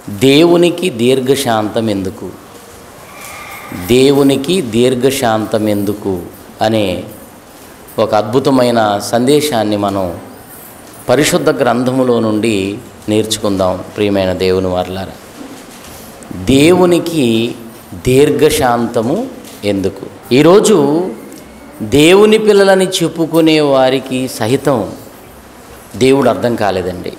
దేవునికి దీర్ఘశాంతం ఎందుకు దేవునికి దీర్ఘశాంతం ఎందుకు అనే ఒక అద్భుతమైన సందేశాన్ని మనం పరిశుద్ధ గ్రంథములో నుండి నేర్చుకుందాం ప్రియమైన దేవుని వారలారా దేవునికి దీర్ఘశాంతము ఎందుకు ఈరోజు దేవుని పిల్లలని చెప్పుకునే వారికి సహితం దేవుడు అర్థం కాలేదండి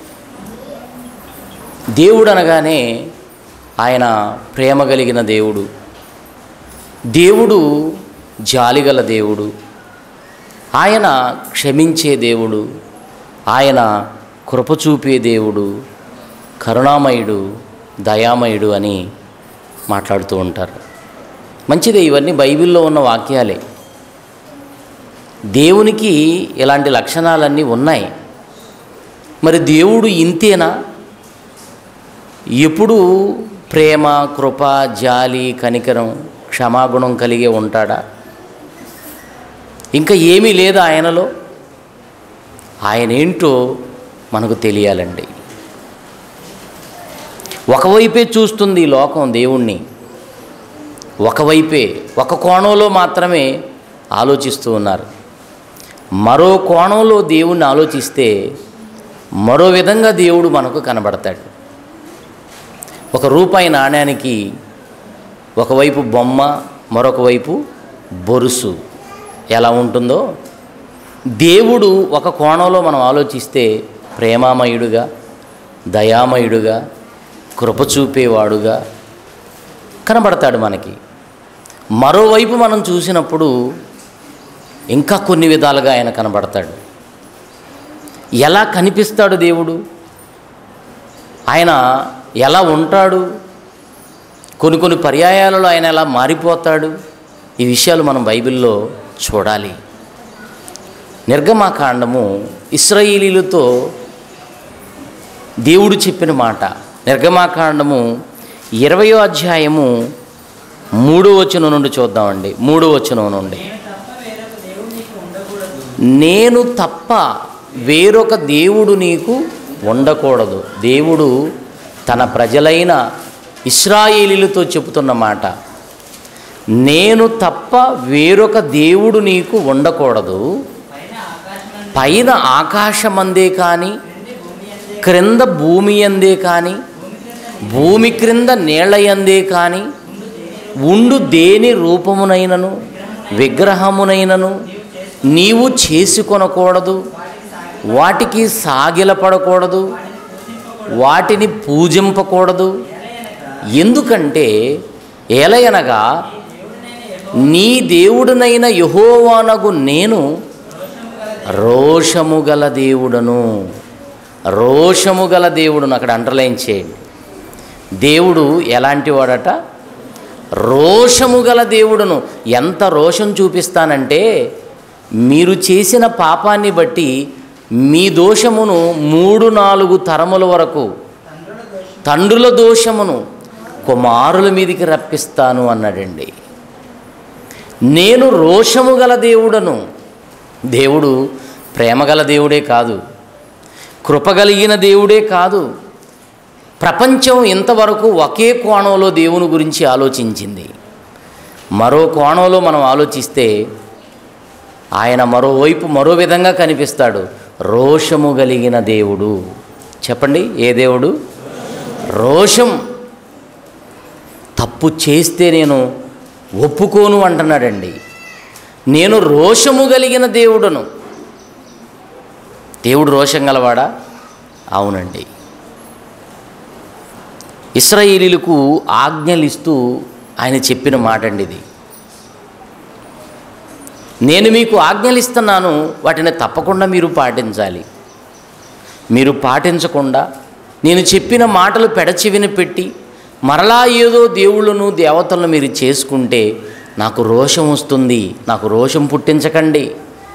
దేవుడు అనగానే ఆయన ప్రేమ కలిగిన దేవుడు దేవుడు జాలిగల దేవుడు ఆయన క్షమించే దేవుడు ఆయన కృప చూపే దేవుడు కరుణామయుడు దయామయుడు అని మాట్లాడుతూ ఉంటారు మంచిదే ఇవన్నీ బైబిల్లో ఉన్న వాక్యాలే దేవునికి ఇలాంటి లక్షణాలన్నీ ఉన్నాయి మరి దేవుడు ఇంతేనా ఎప్పుడు ప్రేమ కృప జాలి కనికరం క్షమాగుణం కలిగే ఉంటాడా ఇంకా ఏమీ లేదా ఆయనలో ఆయన ఏంటో మనకు తెలియాలండి ఒకవైపే చూస్తుంది ఈ లోకం దేవుణ్ణి ఒకవైపే ఒక కోణంలో మాత్రమే ఆలోచిస్తూ ఉన్నారు మరో కోణంలో దేవుణ్ణి ఆలోచిస్తే మరో విధంగా దేవుడు మనకు కనబడతాడు ఒక రూపాయి నాణ్యానికి ఒకవైపు బొమ్మ మరొక వైపు బొరుసు ఎలా ఉంటుందో దేవుడు ఒక కోణంలో మనం ఆలోచిస్తే ప్రేమామయుడుగా దయామయుడుగా కృప చూపేవాడుగా కనబడతాడు మనకి మరోవైపు మనం చూసినప్పుడు ఇంకా కొన్ని విధాలుగా ఆయన కనబడతాడు ఎలా కనిపిస్తాడు దేవుడు ఆయన ఎలా ఉంటాడు కొన్ని కొన్ని పర్యాయాలలో ఆయన ఎలా మారిపోతాడు ఈ విషయాలు మనం బైబిల్లో చూడాలి నిర్గమాకాండము ఇస్రాయేలీలతో దేవుడు చెప్పిన మాట నిర్గమాకాండము ఇరవయో అధ్యాయము మూడో వచనం నుండి చూద్దామండి మూడో వచనం నుండి నేను తప్ప వేరొక దేవుడు నీకు ఉండకూడదు దేవుడు తన ప్రజలైన ఇస్రాయేలీలతో చెబుతున్న మాట నేను తప్ప వేరొక దేవుడు నీకు ఉండకూడదు పైన ఆకాశమందే కానీ క్రింద భూమి అందే కానీ భూమి క్రింద నీళ్ళయందే కానీ ఉండు దేని రూపమునైనను విగ్రహమునైనను నీవు చేసుకొనకూడదు వాటికి సాగిలపడకూడదు వాటిని పూజింపకూడదు ఎందుకంటే ఏలయనగా నీ దేవుడునైన యహోవానగు నేను రోషము గల దేవుడను రోషము గల దేవుడును అక్కడ అండర్లైన్ చేయండి దేవుడు ఎలాంటి వాడట రోషము గల దేవుడును ఎంత రోషం చూపిస్తానంటే మీరు చేసిన పాపాన్ని బట్టి మీ దోషమును మూడు నాలుగు తరముల వరకు తండ్రుల దోషమును కుమారుల మీదికి రప్పిస్తాను అన్నాడండి నేను రోషము గల దేవుడను దేవుడు ప్రేమగల దేవుడే కాదు కృపగలిగిన దేవుడే కాదు ప్రపంచం ఇంతవరకు ఒకే కోణంలో దేవుని గురించి ఆలోచించింది మరో కోణంలో మనం ఆలోచిస్తే ఆయన మరోవైపు మరో విధంగా కనిపిస్తాడు రోషము కలిగిన దేవుడు చెప్పండి ఏ దేవుడు రోషం తప్పు చేస్తే నేను ఒప్పుకోను అంటున్నాడండి నేను రోషము కలిగిన దేవుడును దేవుడు రోషం గలవాడా అవునండి ఇస్రాయేలీలకు ఆజ్ఞలిస్తూ ఆయన చెప్పిన మాట అండి ఇది నేను మీకు ఆజ్ఞలు ఇస్తున్నాను వాటిని తప్పకుండా మీరు పాటించాలి మీరు పాటించకుండా నేను చెప్పిన మాటలు పెడచెవిన పెట్టి మరలా ఏదో దేవుళ్ళను దేవతలను మీరు చేసుకుంటే నాకు రోషం వస్తుంది నాకు రోషం పుట్టించకండి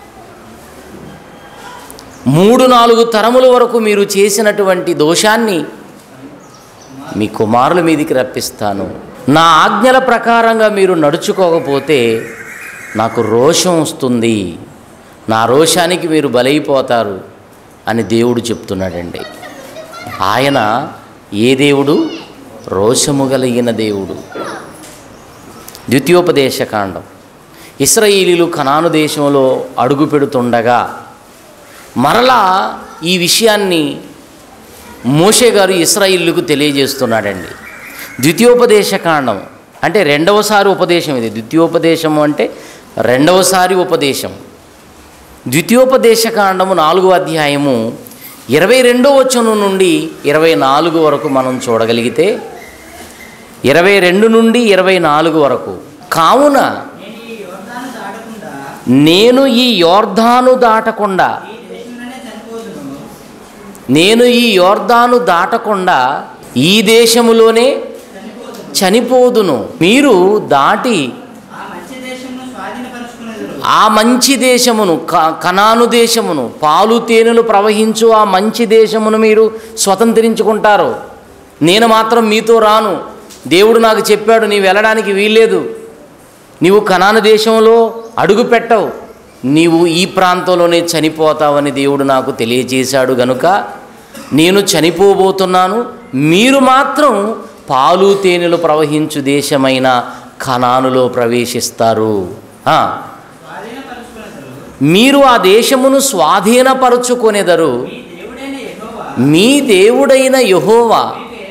మూడు నాలుగు తరముల వరకు మీరు చేసినటువంటి దోషాన్ని మీ కుమారుల మీదికి రప్పిస్తాను నా ఆజ్ఞల ప్రకారంగా మీరు నడుచుకోకపోతే నాకు రోషం వస్తుంది నా రోషానికి మీరు బలైపోతారు అని దేవుడు చెప్తున్నాడండి ఆయన ఏ దేవుడు రోషము కలిగిన దేవుడు ద్వితీయోపదేశకాండం ఇస్రాయేలీలు కనాను దేశంలో అడుగు పెడుతుండగా మరలా ఈ విషయాన్ని మోషే గారు ఇస్రాయిల్కు తెలియజేస్తున్నాడండి ద్వితీయోపదేశకాండం అంటే రెండవసారి ఉపదేశం ఇది ద్వితీయోపదేశం అంటే రెండవసారి ఉపదేశం ద్వితీయోపదేశకాండము నాలుగో అధ్యాయము ఇరవై రెండో వచనం నుండి ఇరవై నాలుగు వరకు మనం చూడగలిగితే ఇరవై రెండు నుండి ఇరవై నాలుగు వరకు కావున నేను ఈ యోర్దాను దాటకుండా నేను ఈ యోర్ధాను దాటకుండా ఈ దేశంలోనే చనిపోదును నేను ఈ యోర్దాను దాటకుండా ఈ దేశములోనే చనిపోదును చనిపోదును మీరు దాటి ఆ మంచి దేశంను స్వాధీనపరుచుకునేదురు ఆ మంచి దేశమును క- కనాను దేశమును పాలు తేనెలు ప్రవహించు ఆ మంచి దేశమును మీరు స్వతంత్రించుకుంటారు నేను మాత్రం మీతో రాను దేవుడు నాకు చెప్పాడు నీవు వెళ్ళడానికి వీల్లేదు నీవు కనాను దేశంలో అడుగు పెట్టవు నీవు ఈ ప్రాంతంలోనే చనిపోతావని దేవుడు నాకు తెలియజేశాడు గనుక నేను చనిపోబోతున్నాను మీరు మాత్రం పాలు తేనెలు ప్రవహించు దేశమైన కనానులో ప్రవేశిస్తారు ఆ. స్వాధీనపరుచుకునేదురు మీరు ఆ దేశమును స్వాధీనపరుచుకొనెదరు మీ దేవుడైన యెహోవా మీ దేవుడైన యహోవా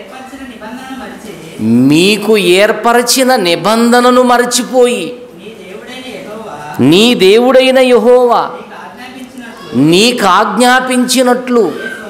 మీకు ఏర్పరచిన నిబంధనను మరిచి మీకు ఏర్పరిచిన నిబంధనను మరచిపోయి నీ దేవుడైన యెహోవా నీ దేవుడైన యహోవా నీకు ఆజ్ఞాపించినట్లు నీకాజ్ఞాపించినట్లు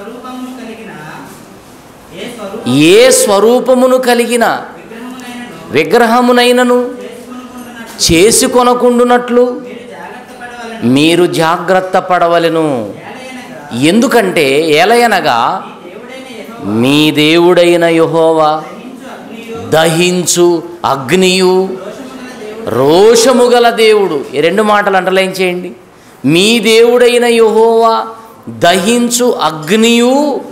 ఏ స్వరూపమును కలిగిన ఏ స్వరూపమును కలిగిన విగ్రహమునైనను విగ్రహమునైనను చేసుకొనుకున్నట్లు చేసుకొనకుండునట్లు మీరు జాగ్రత్త పడవలెను మీరు జాగ్రత్త పడవలెను ఏలయనగా ఎందుకంటే ఏలయనగా మీ దేవుడైన యెహోవా మీ దేవుడైన యహోవా దహించు అగ్నియు దహించు అగ్నియు రోషము గల దేవుడు ఈ రెండు మాటలు అండర్లైన్ చేయండి మీ దేవుడైన యహోవా దహించు అగ్నియు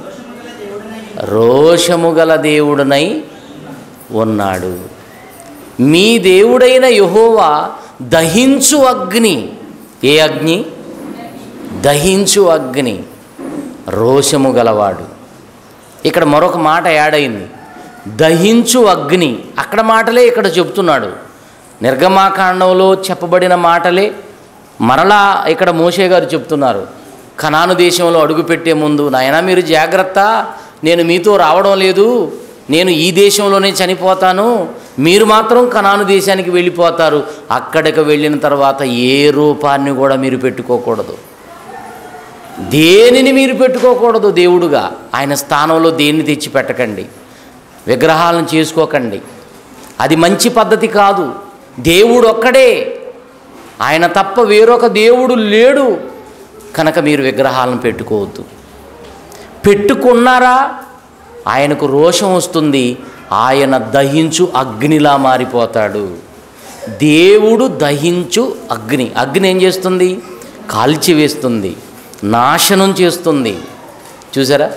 రోషము గల దేవుడునై ఉన్నాడు మీ దేవుడైన యహోవా దహించు అగ్ని ఏ అగ్ని దహించు అగ్ని రోషము గలవాడు ఇక్కడ మరొక మాట యాడ్ అయింది దహించు అగ్ని అక్కడ మాటలే ఇక్కడ చెప్తున్నాడు నిర్గమాకాండంలో చెప్పబడిన మాటలే మరలా ఇక్కడ మోషే గారు చెప్తున్నారు కనాను దేశంలో అడుగుపెట్టే ముందు నాయనా మీరు జాగ్రత్త నేను మీతో రావడం లేదు నేను ఈ దేశంలోనే చనిపోతాను మీరు మాత్రం కనాను దేశానికి వెళ్ళిపోతారు అక్కడికి వెళ్ళిన తర్వాత ఏ రూపాన్ని కూడా మీరు పెట్టుకోకూడదు దేనిని మీరు పెట్టుకోకూడదు దేవుడుగా ఆయన స్థానంలో దేన్ని తెచ్చి పెట్టకండి విగ్రహాలను చేసుకోకండి అది మంచి పద్ధతి కాదు దేవుడు ఒక్కడే ఆయన తప్ప వేరొక దేవుడు లేడు కనుక మీరు విగ్రహాలను పెట్టుకోవద్దు పెట్టుకున్నారా ఆయనకు రోషం వస్తుంది ఆయన దహించు అగ్నిలా మారిపోతాడు దేవుడు దహించు అగ్ని అగ్ని ఏం చేస్తుంది కాల్చివేస్తుంది నాశనం చేస్తుంది చూసారా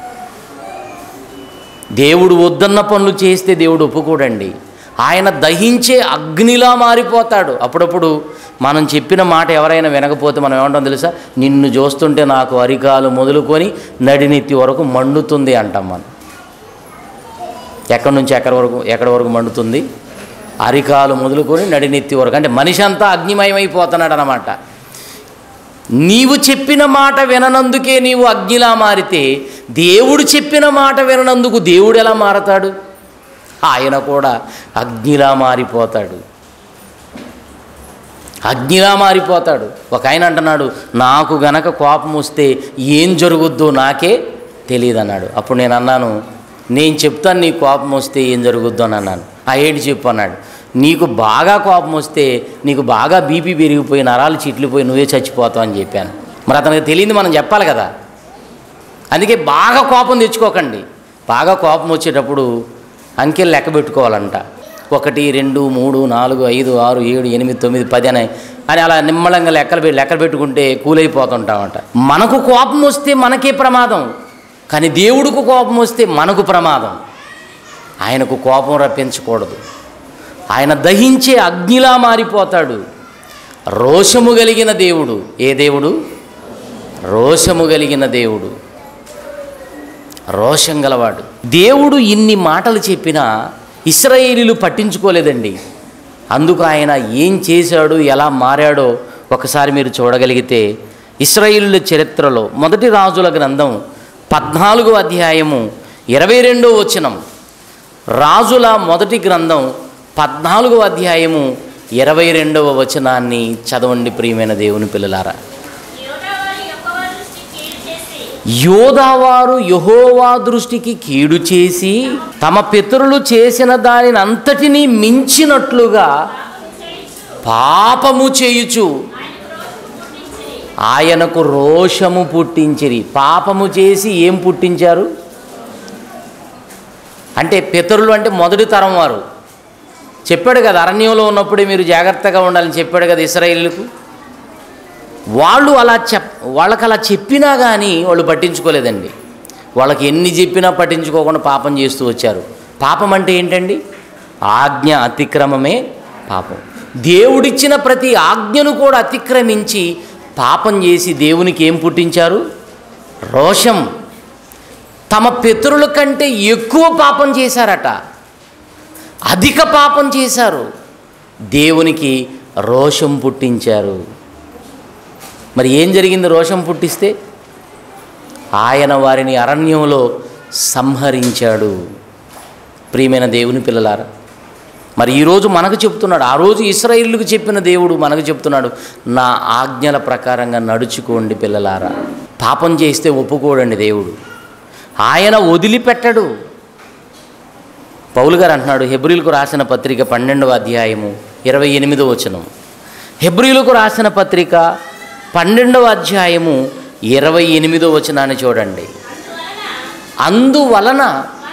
దేవుడు వద్దన్న పనులు చేస్తే దేవుడు ఒప్పుకోడండి ఆయన దహించే అగ్నిలా మారిపోతాడు అప్పుడప్పుడు మనం చెప్పిన మాట ఎవరైనా వినకపోతే మనం ఏమంటాం తెలుసా నిన్ను చూస్తుంటే నాకు అరికాలు మొదలుకొని నడినెత్తి వరకు మండుతుంది అంటాం మనం ఎక్కడి నుంచి ఎక్కడి వరకు ఎక్కడి వరకు మండుతుంది అరికాలు మొదలుకొని నడినెత్తి వరకు అంటే మనిషి అంతా అగ్నిమయమైపోతున్నాడు అనమాట నీవు చెప్పిన మాట విననందుకే నీవు అగ్నిలా మారితే దేవుడు చెప్పిన మాట విననందుకు దేవుడు ఎలా మారతాడు ఆయన కూడా అగ్నిలా మారిపోతాడు అగ్నిలా మారిపోతాడు ఒక ఆయన అంటున్నాడు నాకు గనక కోపం వస్తే ఏం జరుగుద్దో నాకే తెలియదు అన్నాడు అప్పుడు నేను అన్నాను నేను చెప్తాను నీ కోపం వస్తే ఏం జరుగుద్దో అని అన్నాను ఆ ఏంటి చెప్పు అన్నాడు నీకు బాగా కోపం వస్తే నీకు బాగా బీపీ పెరిగిపోయి నరాలు చిట్లిపోయి నువ్వే చచ్చిపోతావు అని చెప్పాను మరి అతనికి తెలియంది మనం చెప్పాలి కదా అందుకే బాగా కోపం తెచ్చుకోకండి బాగా కోపం వచ్చేటప్పుడు అంకెలు లెక్క పెట్టుకోవాలంట ఒకటి రెండు మూడు నాలుగు ఐదు ఆరు ఏడు ఎనిమిది తొమ్మిది పది అని అని అలా నిమ్మలంగా లెక్కలు పెట్టి లెక్కలు పెట్టుకుంటే కూలైపోతుంటామంట మనకు కోపం వస్తే మనకే ప్రమాదం కానీ దేవుడికి కోపం వస్తే మనకు ప్రమాదం ఆయనకు కోపం రప్పించకూడదు ఆయన దహించే అగ్నిలా మారిపోతాడు రోషము కలిగిన దేవుడు ఏ దేవుడు రోషము కలిగిన దేవుడు రోషం గలవాడు దేవుడు ఇన్ని మాటలు చెప్పినా ఇస్రాయేలీలు పట్టించుకోలేదండి అందుకు ఆయన ఏం చేశాడు ఎలా మారాడో ఒకసారి మీరు చూడగలిగితే ఇస్రాయేలుల చరిత్రలో మొదటి రాజుల గ్రంథం పద్నాలుగో అధ్యాయము ఇరవై రెండో వచనం రాజుల మొదటి గ్రంథం పద్నాలుగో అధ్యాయము ఇరవై రెండవ వచనాన్ని చదవండి ప్రియమైన దేవుని పిల్లలారా యోధావారి యెహోవా దృష్టి కీడు చేసి యోధావారు యహోవా దృష్టికి కీడు చేసి తమ పితరులు చేసిన దానిని అంతటినీ మించినట్లుగా పాపము చేయుచు ఆయనకు రోషము పుట్టించిరి పాపము చేసి ఏం పుట్టించారు అంటే పితరులు అంటే మొదటి తరం వారు చెప్పాడు కదా అరణ్యంలో ఉన్నప్పుడే మీరు జాగ్రత్తగా ఉండాలని చెప్పాడు కదా ఇస్రాయేలీలకు వాళ్ళు అలా చెప్ వాళ్ళకి అలా చెప్పినా కానీ వాళ్ళు పట్టించుకోలేదండి వాళ్ళకి ఎన్ని చెప్పినా పట్టించుకోకుండా పాపం చేస్తూ వచ్చారు పాపం అంటే ఏంటండి ఆజ్ఞ అతిక్రమమే పాపం దేవుడిచ్చిన ప్రతి ఆజ్ఞను కూడా అతిక్రమించి పాపం చేసి దేవునికి ఏం పుట్టించారు రోషం తమ పితరుల కంటే ఎక్కువ పాపం చేశారట అధిక పాపం చేశారు దేవునికి రోషం పుట్టించారు మరి ఏం జరిగింది రోషం పుట్టిస్తే ఆయన వారిని అరణ్యంలో సంహరించాడు ప్రియమైన దేవుని పిల్లలారా మరి ఈరోజు మనకు చెప్తున్నాడు ఆ రోజు ఇస్రాయిల్కి చెప్పిన దేవుడు మనకు చెప్తున్నాడు నా ఆజ్ఞల ప్రకారంగా నడుచుకోండి పిల్లలారా పాపం చేస్తే ఒప్పుకోడండి దేవుడు ఆయన వదిలిపెట్టడు పౌలు గారు అంటున్నాడు హెబ్రిల్కు రాసిన పత్రిక పన్నెండవ అధ్యాయము ఇరవై ఎనిమిదో వచనం హెబ్రిలకు రాసిన పత్రిక పన్నెండవ అధ్యాయము ఇరవై ఎనిమిదో వచనాన్ని చూడండి అందువలన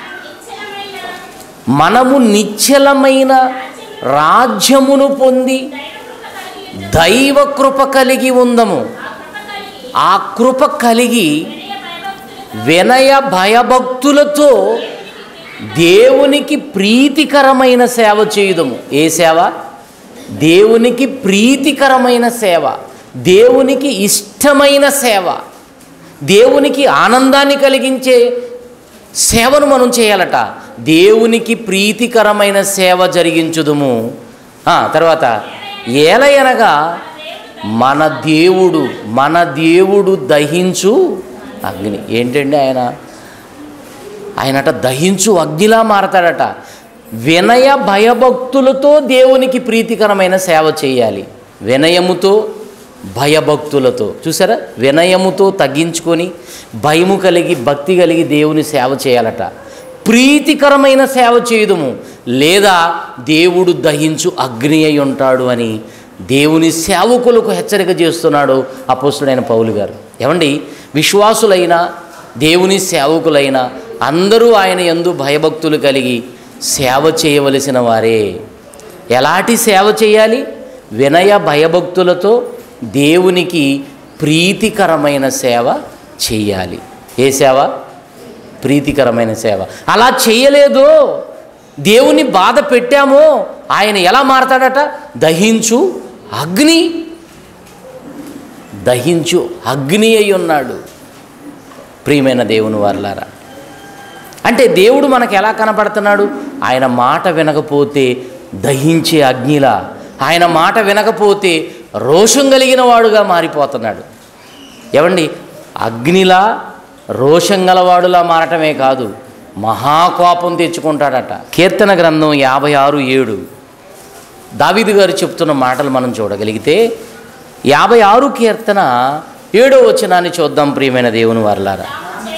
మనము నిశ్చలమైన రాజ్యమును పొంది దైవ కృప కలిగి ఉందము ఆ కృప కలిగి వినయ భయభక్తులతో దేవునికి ప్రీతికరమైన సేవ చేయుదము ఏ సేవ దేవునికి ప్రీతికరమైన సేవ దేవునికి ఇష్టమైన సేవ దేవునికి ఆనందాన్ని కలిగించే సేవను మనం చేయాలట దేవునికి ప్రీతికరమైన సేవ జరిగించుదుము ఆ, తర్వాత ఏలయనగా మన దేవుడు మన దేవుడు దహించు అగ్ని ఏంటండి ఆయన ఆయనట దహించు అగ్నిలా మారతాడట వినయ భయభక్తులతో దేవునికి ప్రీతికరమైన సేవ చేయాలి వినయముతో భయభక్తులతో చూసారా వినయముతో తగ్గించుకొని భయము కలిగి భక్తి కలిగి దేవుని సేవ చేయాలట ప్రీతికరమైన సేవ చేయుదుము లేదా దేవుడు దహించు అగ్ని అయి ఉంటాడు అని దేవుని సేవకులకు హెచ్చరిక చేస్తున్నాడు అపోస్తుడైన పౌలు గారు ఏమండి విశ్వాసులైన దేవుని సేవకులైన అందరూ ఆయన యందు భయభక్తులు కలిగి సేవ చేయవలసిన వారే ఎలాంటి సేవ చేయాలి వినయ భయభక్తులతో దేవునికి ప్రీతికరమైన సేవ చేయాలి ఏ సేవ ప్రీతికరమైన సేవ అలా చేయలేదో దేవుని బాధ పెట్టామో ఆయన ఎలా మారతాడట దహించు అగ్ని దహించు అగ్ని అయి ఉన్నాడు ప్రియమైన దేవుని వారలారా అంటే దేవుడు మనకు ఎలా కనపడుతున్నాడు ఆయన మాట వినకపోతే దహించే అగ్నిలా ఆయన మాట వినకపోతే రోషం కలిగిన వాడుగా మారిపోతున్నాడు ఏమండి అగ్నిలా రోషం గలవాడులా మారటమే కాదు మహాకోపం తెచ్చుకుంటాడట కీర్తన గ్రంథం యాభై ఆరు ఏడు దావీదు గారు చెప్తున్న మాటలు మనం చూడగలిగితే యాభై ఆరు కీర్తన ఏడో వచనాన్ని చూద్దాం ప్రియమైన దేవుని వారలారా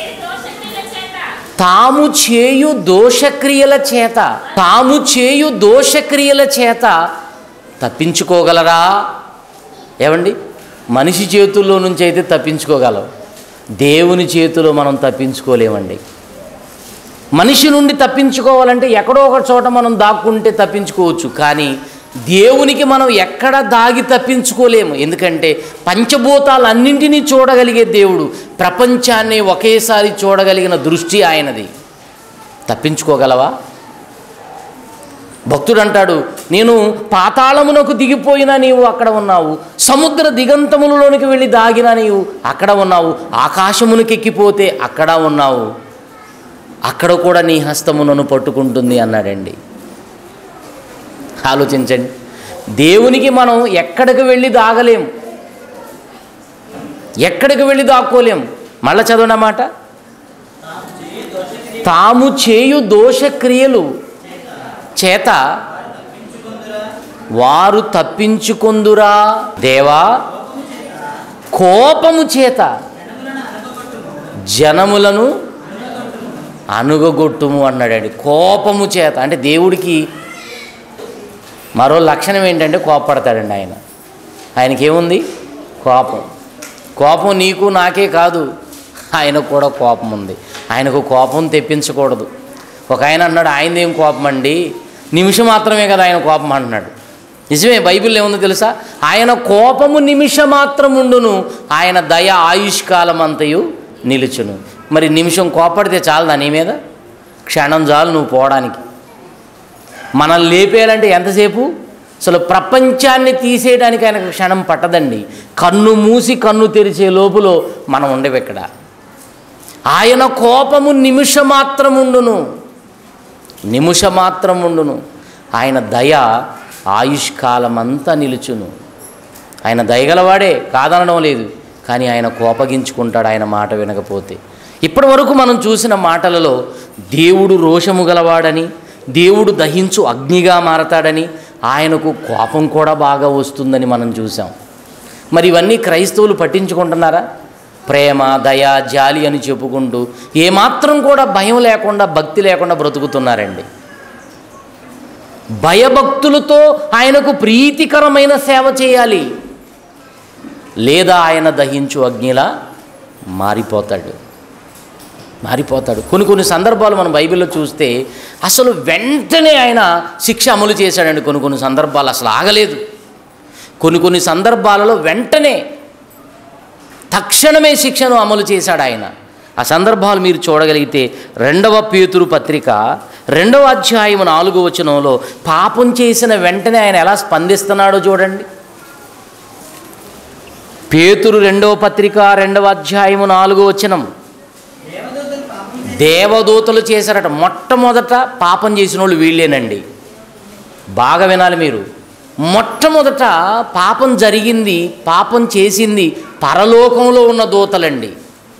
తాము చేయు దోషక్రియల చేత తాము చేయు దోషక్రియల చేత తాము చేయు దోషక్రియల చేత తప్పించుకోగలరా ఏమండి మనిషి చేతుల్లో నుంచి అయితే తప్పించుకోగలం దేవుని చేతిలో మనం తప్పించుకోలేమండి మనిషి నుండి తప్పించుకోవాలంటే ఎక్కడో ఒక చోట మనం దాక్కుంటే తప్పించుకోవచ్చు కానీ దేవునికి మనం ఎక్కడ దాగి తప్పించుకోలేము ఎందుకంటే పంచభూతాలన్నింటినీ చూడగలిగే దేవుడు ప్రపంచాన్ని ఒకేసారి చూడగలిగిన దృష్టి ఆయనది తప్పించుకోగలవా భక్తుడు అంటాడు నేను పాతాళమునకు దిగిపోయినా నీవు అక్కడ ఉన్నావు సముద్ర దిగంతములలోనికి వెళ్ళి దాగినా నీవు అక్కడ ఉన్నావు ఆకాశమునికి ఎక్కిపోతే అక్కడ ఉన్నావు అక్కడ కూడా నీ హస్తము నన్ను పట్టుకుంటుంది అన్నాడండి ఆలోచించండి దేవునికి మనం ఎక్కడికి వెళ్ళి దాగలేం ఎక్కడికి వెళ్ళి దాక్కోలేం మళ్ళా చదవండి అన్నమాట తాము చేయు దోషక్రియలు చేత వారు తప్పించుకొందురా దేవా కోపము చేత జనములను అనుగగొట్టుము అన్నాడండి కోపము చేత అంటే దేవుడికి మరో లక్షణం ఏంటంటే కోపడతాడండి ఆయన ఆయనకి ఏముంది కోపం కోపం నీకు నాకే కాదు ఆయనకు కూడా కోపం ఉంది ఆయనకు కోపం తెప్పించకూడదు ఒక ఆయన అన్నాడు ఆయనదేం కోపం అండి నిమిషం మాత్రమే కదా ఆయన కోపం అంటున్నాడు నిజమే బైబిల్ ఏముందో తెలుసా ఆయన కోపము నిమిషం మాత్రం ఉండును ఆయన దయ ఆయుష్కాలం అంతయు నిలుచును మరి నిమిషం కోపడితే చాలదా నీ మీద క్షణం చాలు నువ్వు పోవడానికి మనల్ని లేపేయాలంటే ఎంతసేపు అసలు ప్రపంచాన్ని తీసేయడానికి ఆయనకు క్షణం పట్టదండి కన్ను మూసి కన్ను తెరిచే లోపులో మనం ఉండేవి ఇక్కడ ఆయన కోపము నిమిషమాత్రం ఉండును నిమిషమాత్రం ఉండును ఆయన దయ ఆయుష్కాలం అంతా నిలుచును ఆయన దయగలవాడే కాదనడం లేదు కానీ ఆయన కోపగించుకుంటాడు ఆయన మాట వినకపోతే ఇప్పటి వరకు మనం చూసిన మాటలలో దేవుడు రోషము గలవాడని దేవుడు దహించు అగ్నిగా మారతాడని ఆయనకు కోపం కూడా బాగా వస్తుందని మనం చూసాం మరి ఇవన్నీ క్రైస్తవులు పట్టించుకుంటున్నారా ప్రేమ దయ జాలి అని చెప్పుకుంటూ ఏమాత్రం కూడా భయం లేకుండా భక్తి లేకుండా బ్రతుకుతున్నారండి భయభక్తులతో ఆయనకు ప్రీతికరమైన సేవ చేయాలి లేదా ఆయన దహించు అగ్నిలా మారిపోతాడు మారిపోతాడు కొన్ని కొన్ని సందర్భాలు మనం బైబిల్లో చూస్తే అసలు వెంటనే ఆయన శిక్ష అమలు చేశాడండి కొన్ని కొన్ని సందర్భాలు అసలు ఆగలేదు కొన్ని కొన్ని సందర్భాలలో వెంటనే తక్షణమే శిక్షను అమలు చేశాడు ఆయన ఆ సందర్భాలు మీరు చూడగలిగితే రెండవ పేతురు పత్రిక రెండవ అధ్యాయం నాలుగో వచనంలో పాపం చేసిన వెంటనే ఆయన ఎలా స్పందిస్తున్నాడో చూడండి పేతురు రెండవ పత్రిక రెండవ అధ్యాయము నాలుగో వచనం దేవదూతలు చేశారట మొట్టమొదట పాపం చేసిన వాళ్ళు వీళ్ళేనండి బాగా వినాలి మీరు మొట్టమొదట పాపం జరిగింది పాపం చేసింది పరలోకంలో ఉన్న దూతలండి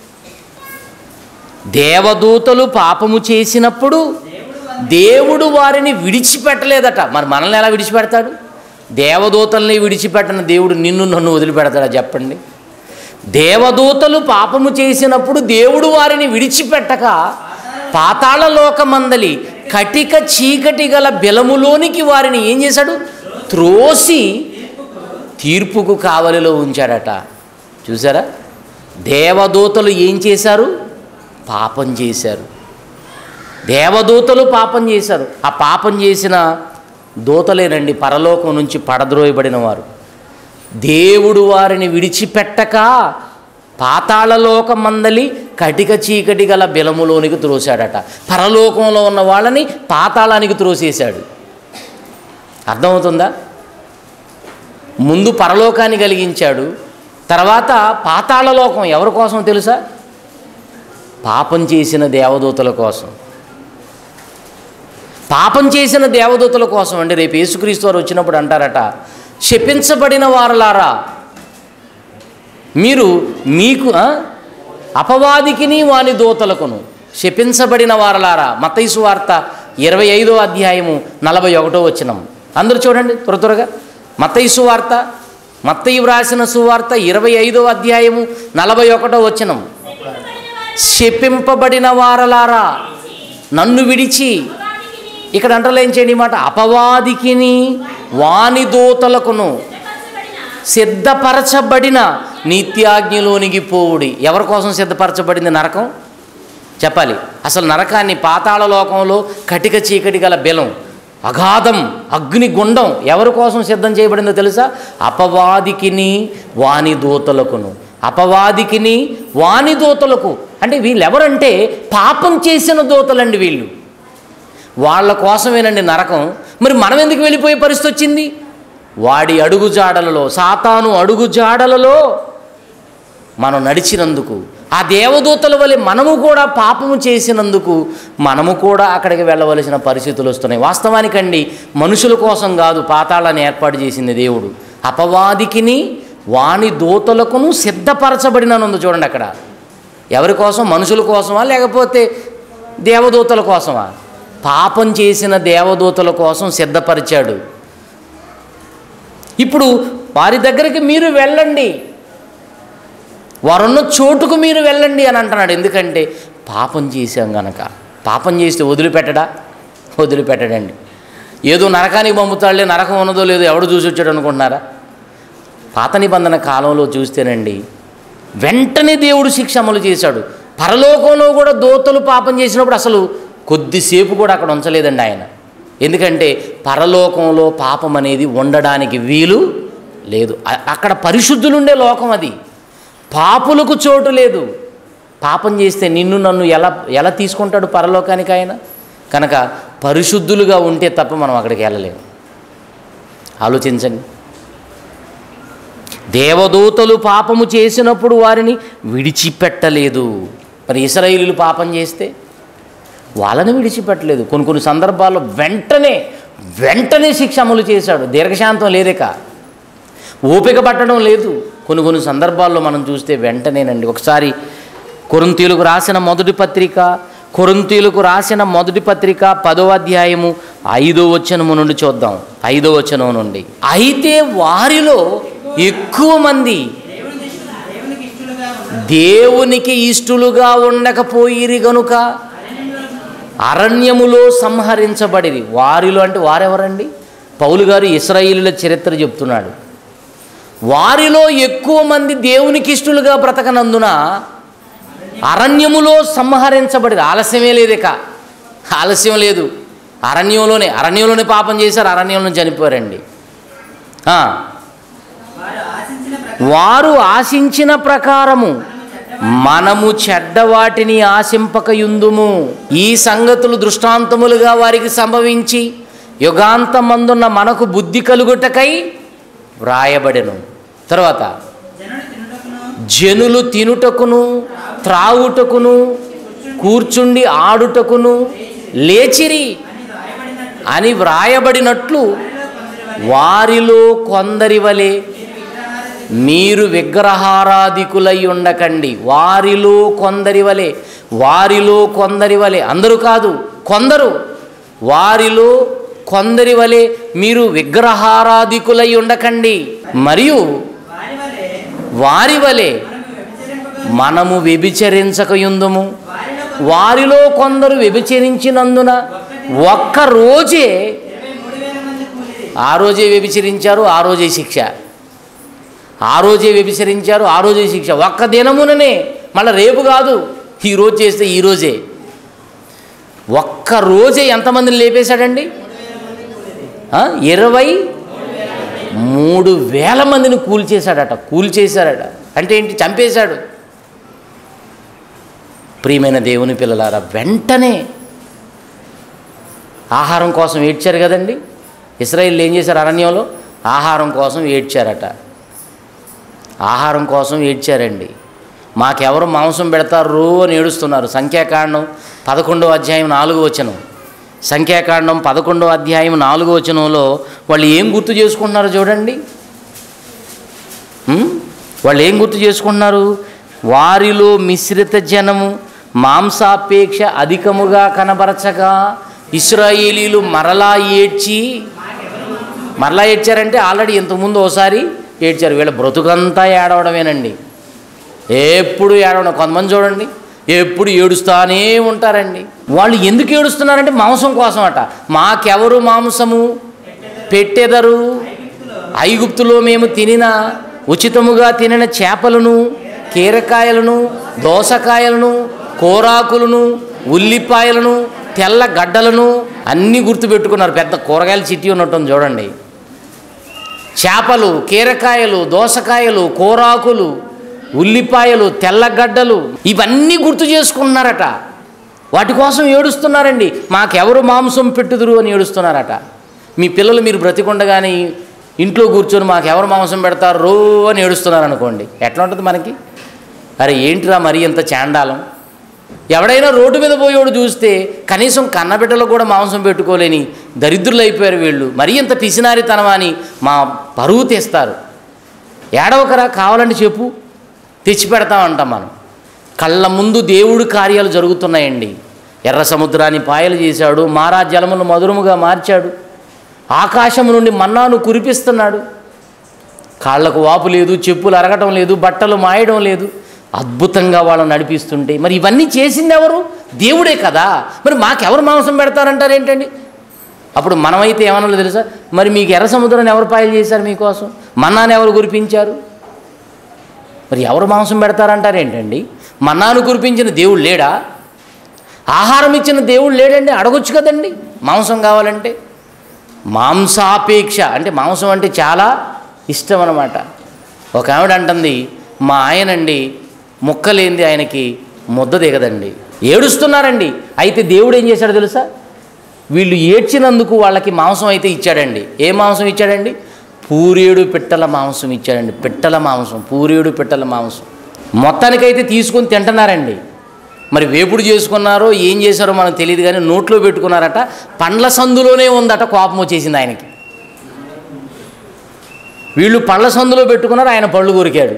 దేవదూతలు పాపము చేసినప్పుడు దేవుడు వారిని విడిచిపెట్టలేదట మరి మనల్ని ఎలా విడిచిపెడతాడు దేవదూతల్ని విడిచిపెట్టని దేవుడు నిన్ను నన్ను వదిలిపెడతాడా చెప్పండి దేవదూతలు పాపము చేసినప్పుడు దేవుడు వారిని విడిచిపెట్టక పాతాళ లోకమందలి కటిక చీకటి గల బెలములోనికి వారిని ఏం చేశాడు త్రోసి తీర్పుకు కావలిలో ఉంచాడట చూసారా దేవదూతలు ఏం చేశారు పాపం చేశారు దేవదూతలు పాపం చేశారు ఆ పాపం చేసిన దూతలేనండి పరలోకం నుంచి పడద్రోయబడిన వారు దేవుడు వారిని విడిచిపెట్టక పాతాళలోక మందలి కటిక చీకటి గల బిలములోనికి త్రోశాడట పరలోకంలో ఉన్న వాళ్ళని పాతాళానికి త్రోసేశాడు అర్థమవుతుందా ముందు పరలోకాన్ని కలిగించాడు తర్వాత పాతాళలోకం ఎవరి కోసం తెలుసా పాపం చేసిన దేవదూతల కోసం పాపం చేసిన దేవదూతల కోసం అండి రేపు యేసుక్రీస్తు వారు వచ్చినప్పుడు అంటారట శపించబడిన వారలారా మీరు మీకు ఆ, అపవాదికిని వాని దూతలకును శపించబడిన వారలారా మత్తైసు వార్త ఇరవై ఐదో అధ్యాయము నలభై ఒకటో వచ్చినం అందరూ చూడండి త్వర త్వరగా మత్తైసు వార్త మత్తయి వ్రాసిన సువార్త ఇరవై ఐదో అధ్యాయము నలభై ఒకటో వచ్చినం శపింపబడిన వారలారా నన్ను విడిచి ఇక్కడ అంటలేం చేయండి ఈ మాట అపవాదికిని వాని దూతలకును సిద్ధపరచబడిన నిత్యాజ్ఞలోనికి పోవుడి ఎవరి కోసం సిద్ధపరచబడింది నరకం చెప్పాలి అసలు నరకాన్ని పాతాళ లోకంలో కటిక చీకటి గల బెలం అగాధం అగ్ని గుండం ఎవరి కోసం సిద్ధం చేయబడిందో తెలుసా అపవాదికిని వాని దూతలకును అపవాదికిని వాని దూతలకు అంటే వీళ్ళు ఎవరంటే పాపం చేసిన దూతలండి వీళ్ళు వాళ్ళ కోసమేనండి నరకం మరి మనం ఎందుకు వెళ్ళిపోయే పరిస్థితి వచ్చింది వాడి అడుగు జాడలలో సాతాను అడుగు జాడలలో మనం నడిచినందుకు ఆ దేవదూతల వలె మనము కూడా పాపము చేసినందుకు మనము కూడా అక్కడికి వెళ్ళవలసిన పరిస్థితులు వస్తున్నాయి వాస్తవానికండి మనుషుల కోసం కాదు పాతాళాన్ని ఏర్పాటు చేసింది దేవుడు అపవాదికిని వాని దూతలకును సిద్ధపరచబడిననుంది చూడండి అక్కడ ఎవరి కోసం మనుషుల కోసమా లేకపోతే దేవదూతల కోసమా పాపం చేసిన దేవదూతల కోసం సిద్ధపరిచాడు ఇప్పుడు వారి దగ్గరికి మీరు వెళ్ళండి వారున్న చోటుకు మీరు వెళ్ళండి అని అంటున్నాడు ఎందుకంటే పాపం చేశాం గనక పాపం చేస్తే వదిలిపెట్టడా వదిలిపెట్టడండి ఏదో నరకానికి పంపుతాడులే నరకం ఉన్నదో లేదో ఎవడు చూసి వచ్చాడు అనుకుంటున్నారా పాత నిబంధన కాలంలో చూస్తేనండి వెంటనే దేవుడు శిక్ష అమలు చేశాడు పరలోకంలో కూడా దోతలు పాపం చేసినప్పుడు అసలు కొద్దిసేపు కూడా అక్కడ ఉంచలేదండి ఆయన ఎందుకంటే పరలోకంలో పాపం అనేది ఉండడానికి వీలు లేదు అ- అక్కడ పరిశుద్ధులుండే లోకం అది పాపులకు చోటు లేదు పాపం చేస్తే నిన్ను నన్ను ఎలా ఎలా తీసుకుంటాడు పరలోకానికి ఆయన కనుక పరిశుద్ధులుగా ఉంటే తప్ప మనం అక్కడికి వెళ్ళలేము ఆలోచించండి దేవదూతలు పాపము చేసినప్పుడు వారిని విడిచిపెట్టలేదు మరి ఇస్రాయిలీలు పాపం చేస్తే వాళ్ళని విడిచిపెట్టలేదు కొన్ని కొన్ని సందర్భాల్లో వెంటనే వెంటనే శిక్ష అమలు చేశాడు దీర్ఘశాంతం లేదేక ఓపిక పట్టడం లేదు కొన్ని కొన్ని సందర్భాల్లో మనం చూస్తే వెంటనేనండి ఒకసారి కొరింతీలకు రాసిన మొదటి పత్రిక కొరింతీలకు రాసిన మొదటి పత్రిక పదో అధ్యాయము ఐదో వచనము నుండి చూద్దాం ఐదో వచనం నుండి అయితే వారిలో ఎక్కువ మంది దేవునికి ఇష్టలుగా ఉండకపోయిరి గనుక అరణ్యములో సంహరించబడిరి వారిలో అంటే వారెవరండి పౌలు గారు ఇస్రాయిలుల చరిత్ర చెప్తున్నాడు వారిలో ఎక్కువ మంది దేవునికి ఇష్టలుగా బ్రతకనందున అరణ్యములో సంహరించబడిరి ఆలస్యమే లేదిక ఆలస్యం లేదు అరణ్యంలోనే అరణ్యంలోనే పాపం చేశారు అరణ్యంలో చనిపోయారండి ఆ, వారు ఆశించిన ప్రకారము మనము చెడ్డవాటిని ఆశింపకయుందుము ఈ సంగతులు దృష్టాంతములుగా వారికి సంభవించి యుగాంతమందున్న మనకు బుద్ధి కలుగుటకై వ్రాయబడెను తర్వాత జనులు తినుటకును త్రాగుటకును కూర్చుండి ఆడుటకును లేచిరి అని వ్రాయబడినట్లు వారిలో కొందరి వలె మీరు విగ్రహారాధికులై ఉండకండి వారిలో కొందరి వలె వారిలో కొందరి వలె అందరూ కాదు కొందరు వారిలో కొందరి వలె మీరు విగ్రహారాధికులై ఉండకండి మరియు వారి వలె మనము వ్యభిచరించకయుందుము వారిలో కొందరు వ్యభిచరించినందున ఒక్క రోజే ఆ రోజే వ్యభిచరించారు ఆ రోజే శిక్ష ఆ రోజే వ్యభిచరించారు ఆ రోజే శిక్ష ఒక్క దినముననే మళ్ళీ రేపు కాదు ఈ రోజు చేస్తే ఈ రోజే ఒక్క రోజే ఎంతమందిని లేపేశాడండి ఆ, ఇరవై మూడు వేల మందిని కూల్చేశాడట కూల్చేశాడట అంటే ఏంటి చంపేశాడు ప్రియమైన దేవుని పిల్లలారా వెంటనే ఆహారం కోసం ఏడ్చారు కదండి ఇస్రాయిల్ ఏం చేశారు అరణ్యంలో ఆహారం కోసం ఏడ్చారట ఆహారం కోసం ఏడ్చారండి మాకెవరు మాంసం పెడతారు అని ఏడుస్తున్నారు సంఖ్యాకాండం పదకొండో అధ్యాయం నాలుగో వచనం సంఖ్యాకాండం పదకొండో అధ్యాయం నాలుగో వచనంలో వాళ్ళు ఏం గుర్తు చేసుకుంటున్నారో చూడండి ఉం? వాళ్ళు ఏం గుర్తు చేసుకుంటున్నారు వారిలో మిశ్రిత జనము మాంసాపేక్ష అధికముగా కనబరచగా ఇస్రాయేలీలు మరలా ఏడ్చి మరలా ఏడ్చారంటే ఆల్రెడీ ఇంతకుముందు ఓసారి ఏడ్చారు వీళ్ళ బ్రతుకంతా ఏడవడమేనండి ఎప్పుడు ఏడవడం కొంతమంది చూడండి ఎప్పుడు ఏడుస్తానే ఉంటారండి వాళ్ళు ఎందుకు ఏడుస్తున్నారంటే మాంసం కోసం అట మాకెవరు మాంసము పెట్టెదరు ఐగుప్తులో మేము తినిన ఉచితముగా తినిన చేపలను కీరకాయలను దోసకాయలను కోరాకులను ఉల్లిపాయలను తెల్ల గడ్డలను అన్నీ గుర్తుపెట్టుకున్నారు పెద్ద కూరగాయల చిట్టి ఉన్నట్టుంది చూడండి చేపలు కీరకాయలు దోసకాయలు కూరాకులు ఉల్లిపాయలు తెల్లగడ్డలు ఇవన్నీ గుర్తు చేసుకుంటున్నారట వాటి కోసం ఏడుస్తున్నారండి మాకెవరు మాంసం పెట్టుదురు అని ఏడుస్తున్నారట మీ పిల్లలు మీరు బ్రతికుండగానే ఇంట్లో కూర్చొని మాకెవరు మాంసం పెడతారు రో అని ఏడుస్తున్నారు అనుకోండి ఎట్లా ఉంటుంది మనకి అరే ఏంటిరా మరీ ఇంత చాండాలం ఎవడైనా రోడ్డు మీద పోయేవాడు చూస్తే కనీసం కన్నబిడ్డలకు కూడా మాంసం పెట్టుకోలేని దరిద్రులు అయిపోయారు వీళ్ళు మరీ ఇంత పిసినారితనమా అని మా పరువు తీస్తారు ఏడవకరా కావాలంటే చెప్పు తెచ్చి పెడతామంటాం మనం కళ్ళ ముందు దేవుడి కార్యాలు జరుగుతున్నాయండి ఎర్ర సముద్రాన్ని పాయలు చేశాడు మారా జలమును మధురముగా మార్చాడు ఆకాశము నుండి మన్నాను కురిపిస్తున్నాడు కాళ్ళకు వాపు లేదు చెప్పులు అరగటం లేదు బట్టలు మాయడం లేదు అద్భుతంగా వాళ్ళని నడిపిస్తుంటే మరి ఇవన్నీ చేసింది ఎవరు దేవుడే కదా మరి మాకెవరు మాంసం పెడతారంటారు ఏంటండి అప్పుడు మనమైతే ఏమన్నా తెలుసా మరి మీకు ఎర్ర సముద్రాన్ని ఎవరు పాయలు చేశారు మీకోసం మన్నాను ఎవరు కురిపించారు మరి ఎవరు మాంసం పెడతారంటారు ఏంటండి మన్నాను కురిపించిన దేవుడు లేడా ఆహారం ఇచ్చిన దేవుడు లేడండి అడగొచ్చు కదండి మాంసం కావాలంటే మాంసాపేక్ష అంటే మాంసం అంటే చాలా ఇష్టం అనమాట ఒక ఆవిడ అంటుంది మా ఆయనండి ముక్కలేంది ఆయనకి ముద్ద దిగదండి ఏడుస్తున్నారండి అయితే దేవుడు ఏం చేశాడో తెలుసా వీళ్ళు ఏడ్చినందుకు వాళ్ళకి మాంసం అయితే ఇచ్చాడండి ఏ మాంసం ఇచ్చాడండి పూరేడు పిట్టల మాంసం ఇచ్చాడండి పిట్టల మాంసం పూరేడు పిట్టల మాంసం మొత్తానికైతే తీసుకొని తింటున్నారండి మరి వేపుడు చేసుకున్నారో ఏం చేశారో మనకు తెలియదు కానీ నోట్లో పెట్టుకున్నారట పండ్ల సందులోనే ఉందట కోపం వచ్చేసింది ఆయనకి వీళ్ళు పళ్ళ సందులో పెట్టుకున్నారు ఆయన పళ్ళు కొరికాడు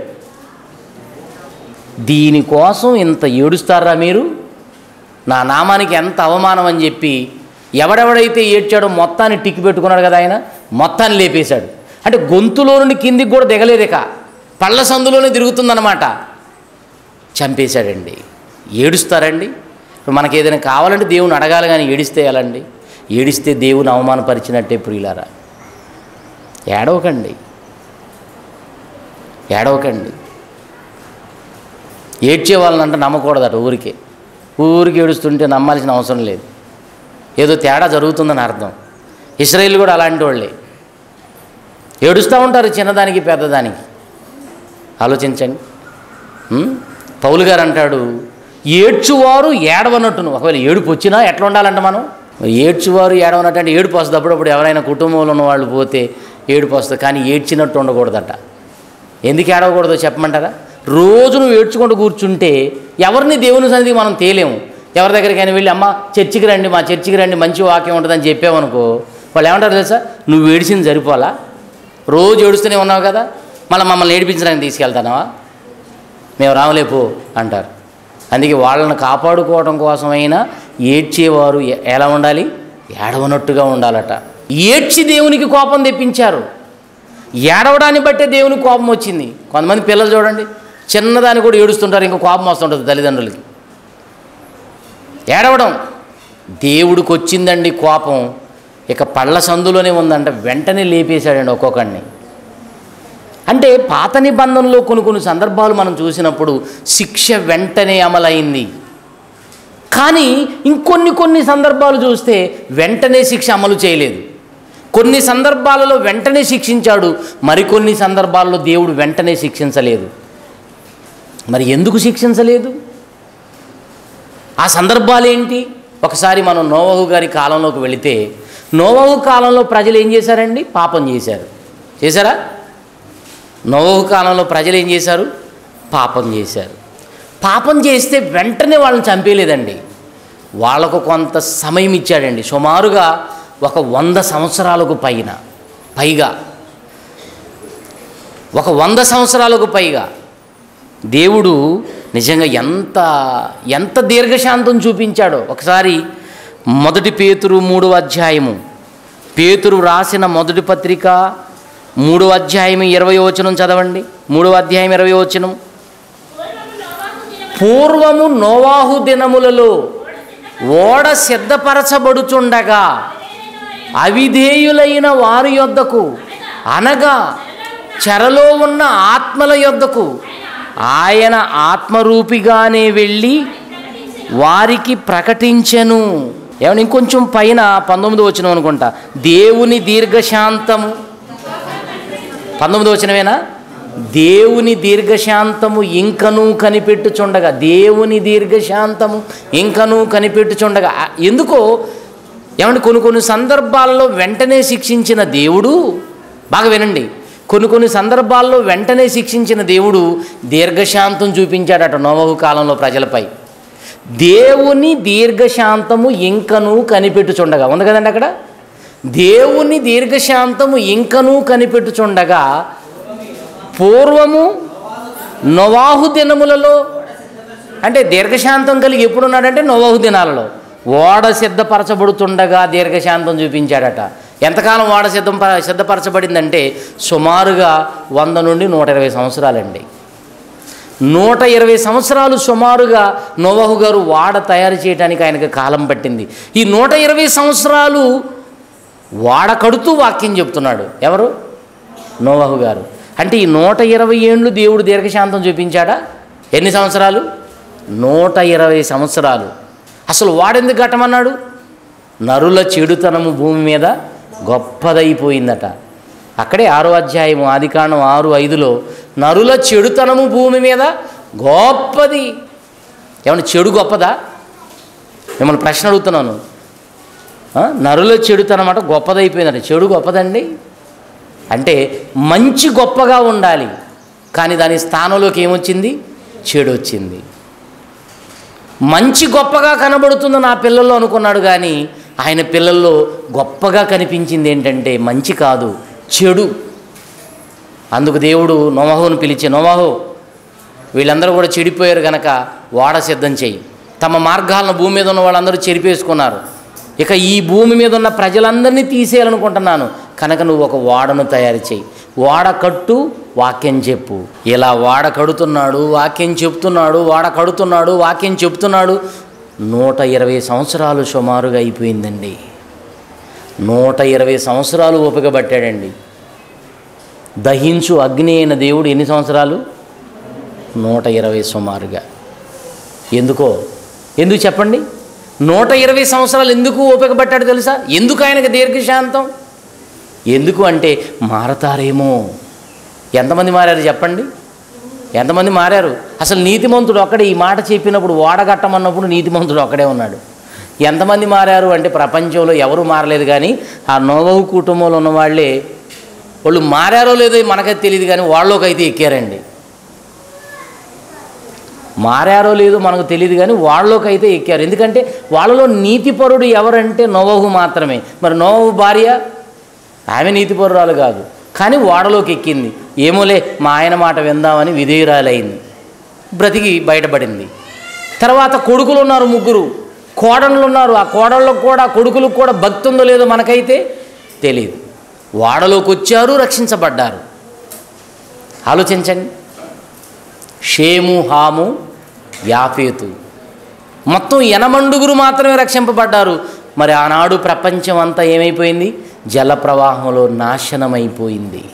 దీనికోసం ఇంత ఏడుస్తారా మీరు నా నామానికి ఎంత అవమానం అని చెప్పి ఎవడెవడైతే ఏడ్చాడో మొత్తాన్ని టిక్కి పెట్టుకున్నాడు కదా ఆయన మొత్తాన్ని లేపేశాడు అంటే గొంతులో నుండి కిందికి కూడా దిగలేదు ఇక పళ్ళ సందులోనే తిరుగుతుందన్నమాట చంపేశాడండి ఏడుస్తారండి ఇప్పుడు మనకి ఏదైనా కావాలంటే దేవుని అడగాలి కానీ ఏడిస్తే ఎలాండి ఏడిస్తే దేవుని అవమానపరిచినట్టే ప్రియులారా ఏడవకండి ఏడవకండి ఏడ్చే వాళ్ళనంటే నమ్మకూడదట ఊరికే ఊరికి ఏడుస్తుంటే నమ్మాల్సిన అవసరం లేదు ఏదో తేడా జరుగుతుందని అర్థం ఇస్రాయిల్ కూడా అలాంటి వాళ్ళే ఏడుస్తూ ఉంటారు చిన్నదానికి పెద్దదానికి ఆలోచించండి ఉం? పౌలు గారు అంటాడు ఏడ్చువారు ఏడవనట్టును ఒకవేళ ఏడుపు వచ్చినా ఎట్లా ఉండాలంట మనం ఏడ్చువారు ఏడవనట్టు అంటే ఏడుపు వస్తుంది అప్పుడప్పుడు ఎవరైనా కుటుంబంలో ఉన్న వాళ్ళు పోతే ఏడుపు వస్తుంది కానీ ఏడ్చినట్టు ఉండకూడదట ఎందుకు ఏడవకూడదో చెప్పమంటారా రోజు నువ్వు ఏడ్చుకుంటూ కూర్చుంటే ఎవరిని దేవుని సన్నిధికి మనం తేలేము ఎవరి దగ్గరికైనా వెళ్ళి అమ్మ చర్చికి రండి మా చర్చికి రండి మంచి వాక్యం ఉంటుందని చెప్పామనుకో వాళ్ళు ఏమంటారు తెలుసా నువ్వు ఏడిసింది సరిపోలా రోజు ఏడుస్తూనే ఉన్నావు కదా మళ్ళీ మమ్మల్ని ఏడిపించడానికి తీసుకెళ్తానావా మేము రాములేపో అంటారు అందుకే వాళ్ళని కాపాడుకోవడం కోసమైనా ఏడ్చేవారు ఎ- ఎలా ఉండాలి ఏడవనట్టుగా ఉండాలట ఏడ్చి దేవునికి కోపం తెప్పించారు ఏడవడాన్ని బట్టే దేవునికి కోపం వచ్చింది కొంతమంది పిల్లలు చూడండి చిన్నదాన్ని కూడా ఏడుస్తుంటారు ఇంకా కోపం వస్తుంటుంది తల్లిదండ్రులకి ఏడవడం దేవుడికి వచ్చిందండి కోపం ఇక పళ్ళ సందులోనే ఉందంట వెంటనే లేపేశాడండి ఒక్కొక్కడిని అంటే పాత నిబంధనలో కొన్ని కొన్ని సందర్భాలు మనం చూసినప్పుడు శిక్ష వెంటనే అమలైంది కానీ ఇంకొన్ని కొన్ని సందర్భాలు చూస్తే వెంటనే శిక్ష అమలు చేయలేదు కొన్ని సందర్భాలలో వెంటనే శిక్షించాడు మరికొన్ని సందర్భాల్లో దేవుడు వెంటనే శిక్షించలేదు మరి ఎందుకు శిక్షించలేదు ఆ సందర్భాలు ఏంటి ఒకసారి మనం నోవహు గారి కాలంలోకి వెళితే నోవహు కాలంలో ప్రజలు ఏం చేశారండి పాపం చేశారు చేశారా నోవహు కాలంలో ప్రజలు ఏం చేశారు పాపం చేశారు పాపం చేస్తే వెంటనే వాళ్ళని చంపేయలేదండి వాళ్ళకు కొంత సమయం ఇచ్చాడండి సుమారుగా ఒక వంద సంవత్సరాలకు పైన పైగా ఒక వంద సంవత్సరాలకు పైగా దేవుడు నిజంగా ఎంత ఎంత దీర్ఘశాంతం చూపించాడో ఒకసారి మొదటి పేతురు మూడవ అధ్యాయము పేతురు రాసిన మొదటి పత్రిక మూడవ అధ్యాయం ఇరవై వచనం చదవండి మూడవ అధ్యాయం ఇరవై వచనం పూర్వము పూర్వము నోవాహు దినములలో నోవాహు దినములలో ఓడ సిద్ధపరచబడుచుండగా అవిధేయులైన వారి యొద్దకు అనగా చెరలో ఉన్న ఆత్మల యొద్దకు ఆయన ఆత్మరూపిగానే వెళ్ళి వారికి ప్రకటించెను ఏమన్నా ఇంకొంచెం పైన పంతొమ్మిది వచ్చిన అనుకుంటా దేవుని దీర్ఘశాంతము పంతొమ్మిది వచ్చినవేనా దేవుని దీర్ఘశాంతము ఇంకనూ కనిపెట్టుచుండగా దేవుని దీర్ఘశాంతము ఇంకనూ కనిపెట్టుచుండగా ఆ, ఎందుకో ఏమంటే కొన్ని కొన్ని సందర్భాలలో వెంటనే శిక్షించిన దేవుడు బాగా వినండి కొన్ని కొన్ని సందర్భాల్లో వెంటనే శిక్షించిన దేవుడు దీర్ఘశాంతం చూపించాడట నోవహు కాలంలో ప్రజలపై దేవుని దీర్ఘశాంతము ఇంకను కనిపెట్టుచుండగా ఉంది కదండి అక్కడ దేవుని దీర్ఘశాంతము ఇంకను కనిపెట్టుచుండగా పూర్వము నొవాహు దినములలో అంటే దీర్ఘశాంతం కలిగి ఎప్పుడున్నాడంటే నొవాహు దినాలలో ఓడ సిద్ధపరచబడుతుండగా దీర్ఘశాంతం చూపించాడట ఎంతకాలం ఓడ సిద్ధం ప- సిద్ధపరచబడిందంటే సుమారుగా వంద నుండి నూట ఇరవై సంవత్సరాలండి నూట ఇరవై సంవత్సరాలు సుమారుగా నోవహు గారు వాడ తయారు చేయడానికి ఆయనకు కాలం పట్టింది ఈ నూట ఇరవై సంవత్సరాలు వాడ కడుతూ వాక్యం చెప్తున్నాడు ఎవరు నోవహు గారు అంటే ఈ నూట ఇరవై ఏండ్లు దేవుడు దీర్ఘశాంతం చూపించాడా ఎన్ని సంవత్సరాలు నూట ఇరవై సంవత్సరాలు అసలు వాడెందుకు కట్టమన్నాడు నరుల చెడుతనము భూమి మీద గొప్పదైపోయిందట అక్కడే ఆరో అధ్యాయము ఆదికాండం ఆరు ఐదులో నరుల చెడుతనము భూమి మీద గొప్పది ఏమన్నా చెడు గొప్పదా మిమ్మల్ని ప్రశ్న అడుగుతున్నాను ఆ? నరుల చెడుతనం అట గొప్పదైపోయిందట చెడు గొప్పదండి అంటే మంచి గొప్పగా ఉండాలి కానీ దాని స్థానంలోకి ఏమొచ్చింది చెడు వచ్చింది మంచి గొప్పగా కనబడుతుంది నా పిల్లల్లో అనుకున్నాడు కానీ ఆయన పిల్లల్లో గొప్పగా కనిపించింది ఏంటంటే మంచి కాదు చెడు అందుకు దేవుడు నోమహోను పిలిచి నోమహో వీళ్ళందరూ కూడా చెడిపోయారు గనక వాడ సిద్ధం చేయి తమ మార్గాలను భూమి మీద ఉన్న వాళ్ళందరూ చెరిపేసుకున్నారు ఇక ఈ భూమి మీద ఉన్న ప్రజలందరినీ తీసేయాలనుకుంటున్నాను కనుక నువ్వు ఒక వాడను తయారు చేయి వాడ కట్టు వాక్యం చెప్పు ఇలా వాడ కడుతున్నాడు వాక్యం చెప్తున్నాడు వాడ కడుతున్నాడు వాక్యం చెప్తున్నాడు నూట ఇరవై సంవత్సరాలు సుమారుగా అయిపోయిందండి నూట ఇరవై సంవత్సరాలు ఓపిక పట్టాడండి దహించు అగ్ని అయిన దేవుడు ఎన్ని సంవత్సరాలు నూట ఇరవై సుమారుగా ఎందుకో ఎందుకు చెప్పండి నూట ఇరవై సంవత్సరాలు ఎందుకు ఓపిక పట్టాడు తెలుసా ఎందుకు ఆయనకు దీర్ఘశాంతం ఎందుకు అంటే మారతారేమో ఎంతమంది మారారు చెప్పండి ఎంతమంది మారారు అసలు నీతిమంతుడు ఒక్కడే ఈ మాట చెప్పినప్పుడు ఓడగట్టమన్నప్పుడు నీతిమంతుడు ఒక్కడే ఉన్నాడు ఎంతమంది మారారు అంటే ప్రపంచంలో ఎవరు మారలేదు కానీ ఆ నోవహు కుటుంబంలో ఉన్న వాళ్ళే వాళ్ళు మారారో లేదో మనకైతే తెలియదు కానీ వాళ్ళలోకి అయితే ఎక్కారండి మారారో లేదో మనకు తెలియదు కానీ వాళ్ళలోకి అయితే ఎక్కారు ఎందుకంటే వాళ్ళలో నీతిపరుడు ఎవరంటే నోవహు మాత్రమే మరి నోవహు భార్య ఆమె నీతిపరురాలు కాదు కానీ వాడలోకి ఎక్కింది ఏమోలే మా ఆయన మాట విందామని విధేయురాలైంది బ్రతికి బయటపడింది తర్వాత కొడుకులు ఉన్నారు ముగ్గురు కోడళ్ళు ఉన్నారు ఆ కోడళ్ళకు కూడా కొడుకులకు కూడా భక్తి ఉందో లేదో మనకైతే తెలియదు వాడలోకి వచ్చారు రక్షించబడ్డారు ఆలోచించండి షేము హాము యాఫేతు మొత్తం ఎనమండుగురు మాత్రమే రక్షింపబడ్డారు మరి ఆనాడు ప్రపంచం అంతా ఏమైపోయింది జల ప్రవాహంలో నాశనమైపోయింది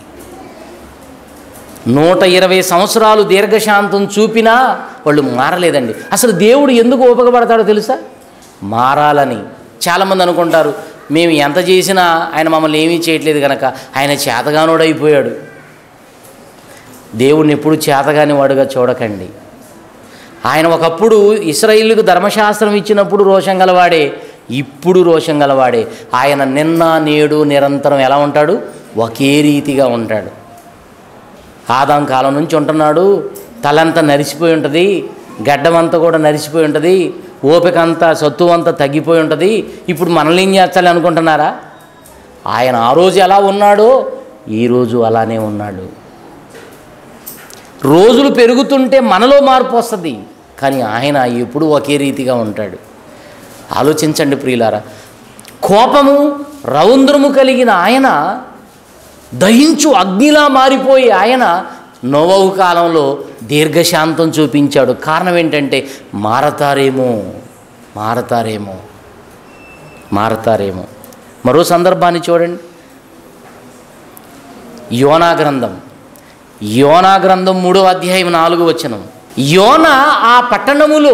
నూట ఇరవై సంవత్సరాలు దీర్ఘశాంతం చూపినా వాళ్ళు మారలేదండి అసలు దేవుడు ఎందుకు ఉపయోగపడతాడో తెలుసా మారాలని చాలామంది అనుకుంటారు మేము ఎంత చేసినా ఆయన మమ్మల్ని ఏమీ చేయట్లేదు కనుక ఆయన చేతగానోడు అయిపోయాడు దేవుణ్ణి ఎప్పుడు చేతగాని వాడుగా చూడకండి ఆయన ఒకప్పుడు ఇస్రాయిల్కు ధర్మశాస్త్రం ఇచ్చినప్పుడు రోషం గలవాడే ఇప్పుడు రోషం గలవాడే ఆయన నిన్న నేడు నిరంతరం ఎలా ఉంటాడు ఒకే రీతిగా ఉంటాడు ఆదాం కాలం నుంచి ఉంటున్నాడు తలంతా నరిసిపోయి ఉంటుంది గడ్డమంతా కూడా నరిసిపోయి ఉంటుంది ఓపిక అంతా సత్తువ అంతా తగ్గిపోయి ఉంటుంది ఇప్పుడు మనల్ని ఏం చేస్తాలి అనుకుంటున్నారా ఆయన ఆ రోజు ఎలా ఉన్నాడో ఈరోజు అలానే ఉన్నాడు రోజులు పెరుగుతుంటే మనలో మార్పు వస్తుంది కానీ ఆయన ఎప్పుడు ఒకే రీతిగా ఉంటాడు ఆలోచించండి ప్రియులారా కోపము రౌద్రము కలిగిన ఆయన దహించు అగ్నిలా మారిపోయి ఆయన నోవహు కాలంలో దీర్ఘశాంతం చూపించాడు కారణం ఏంటంటే మారతారేమో మారతారేమో మారతారేమో మరో సందర్భాన్ని చూడండి యోనా గ్రంథం యోనా గ్రంథం మూడో అధ్యాయం నాలుగు వచనం యోన ఆ పట్టణములో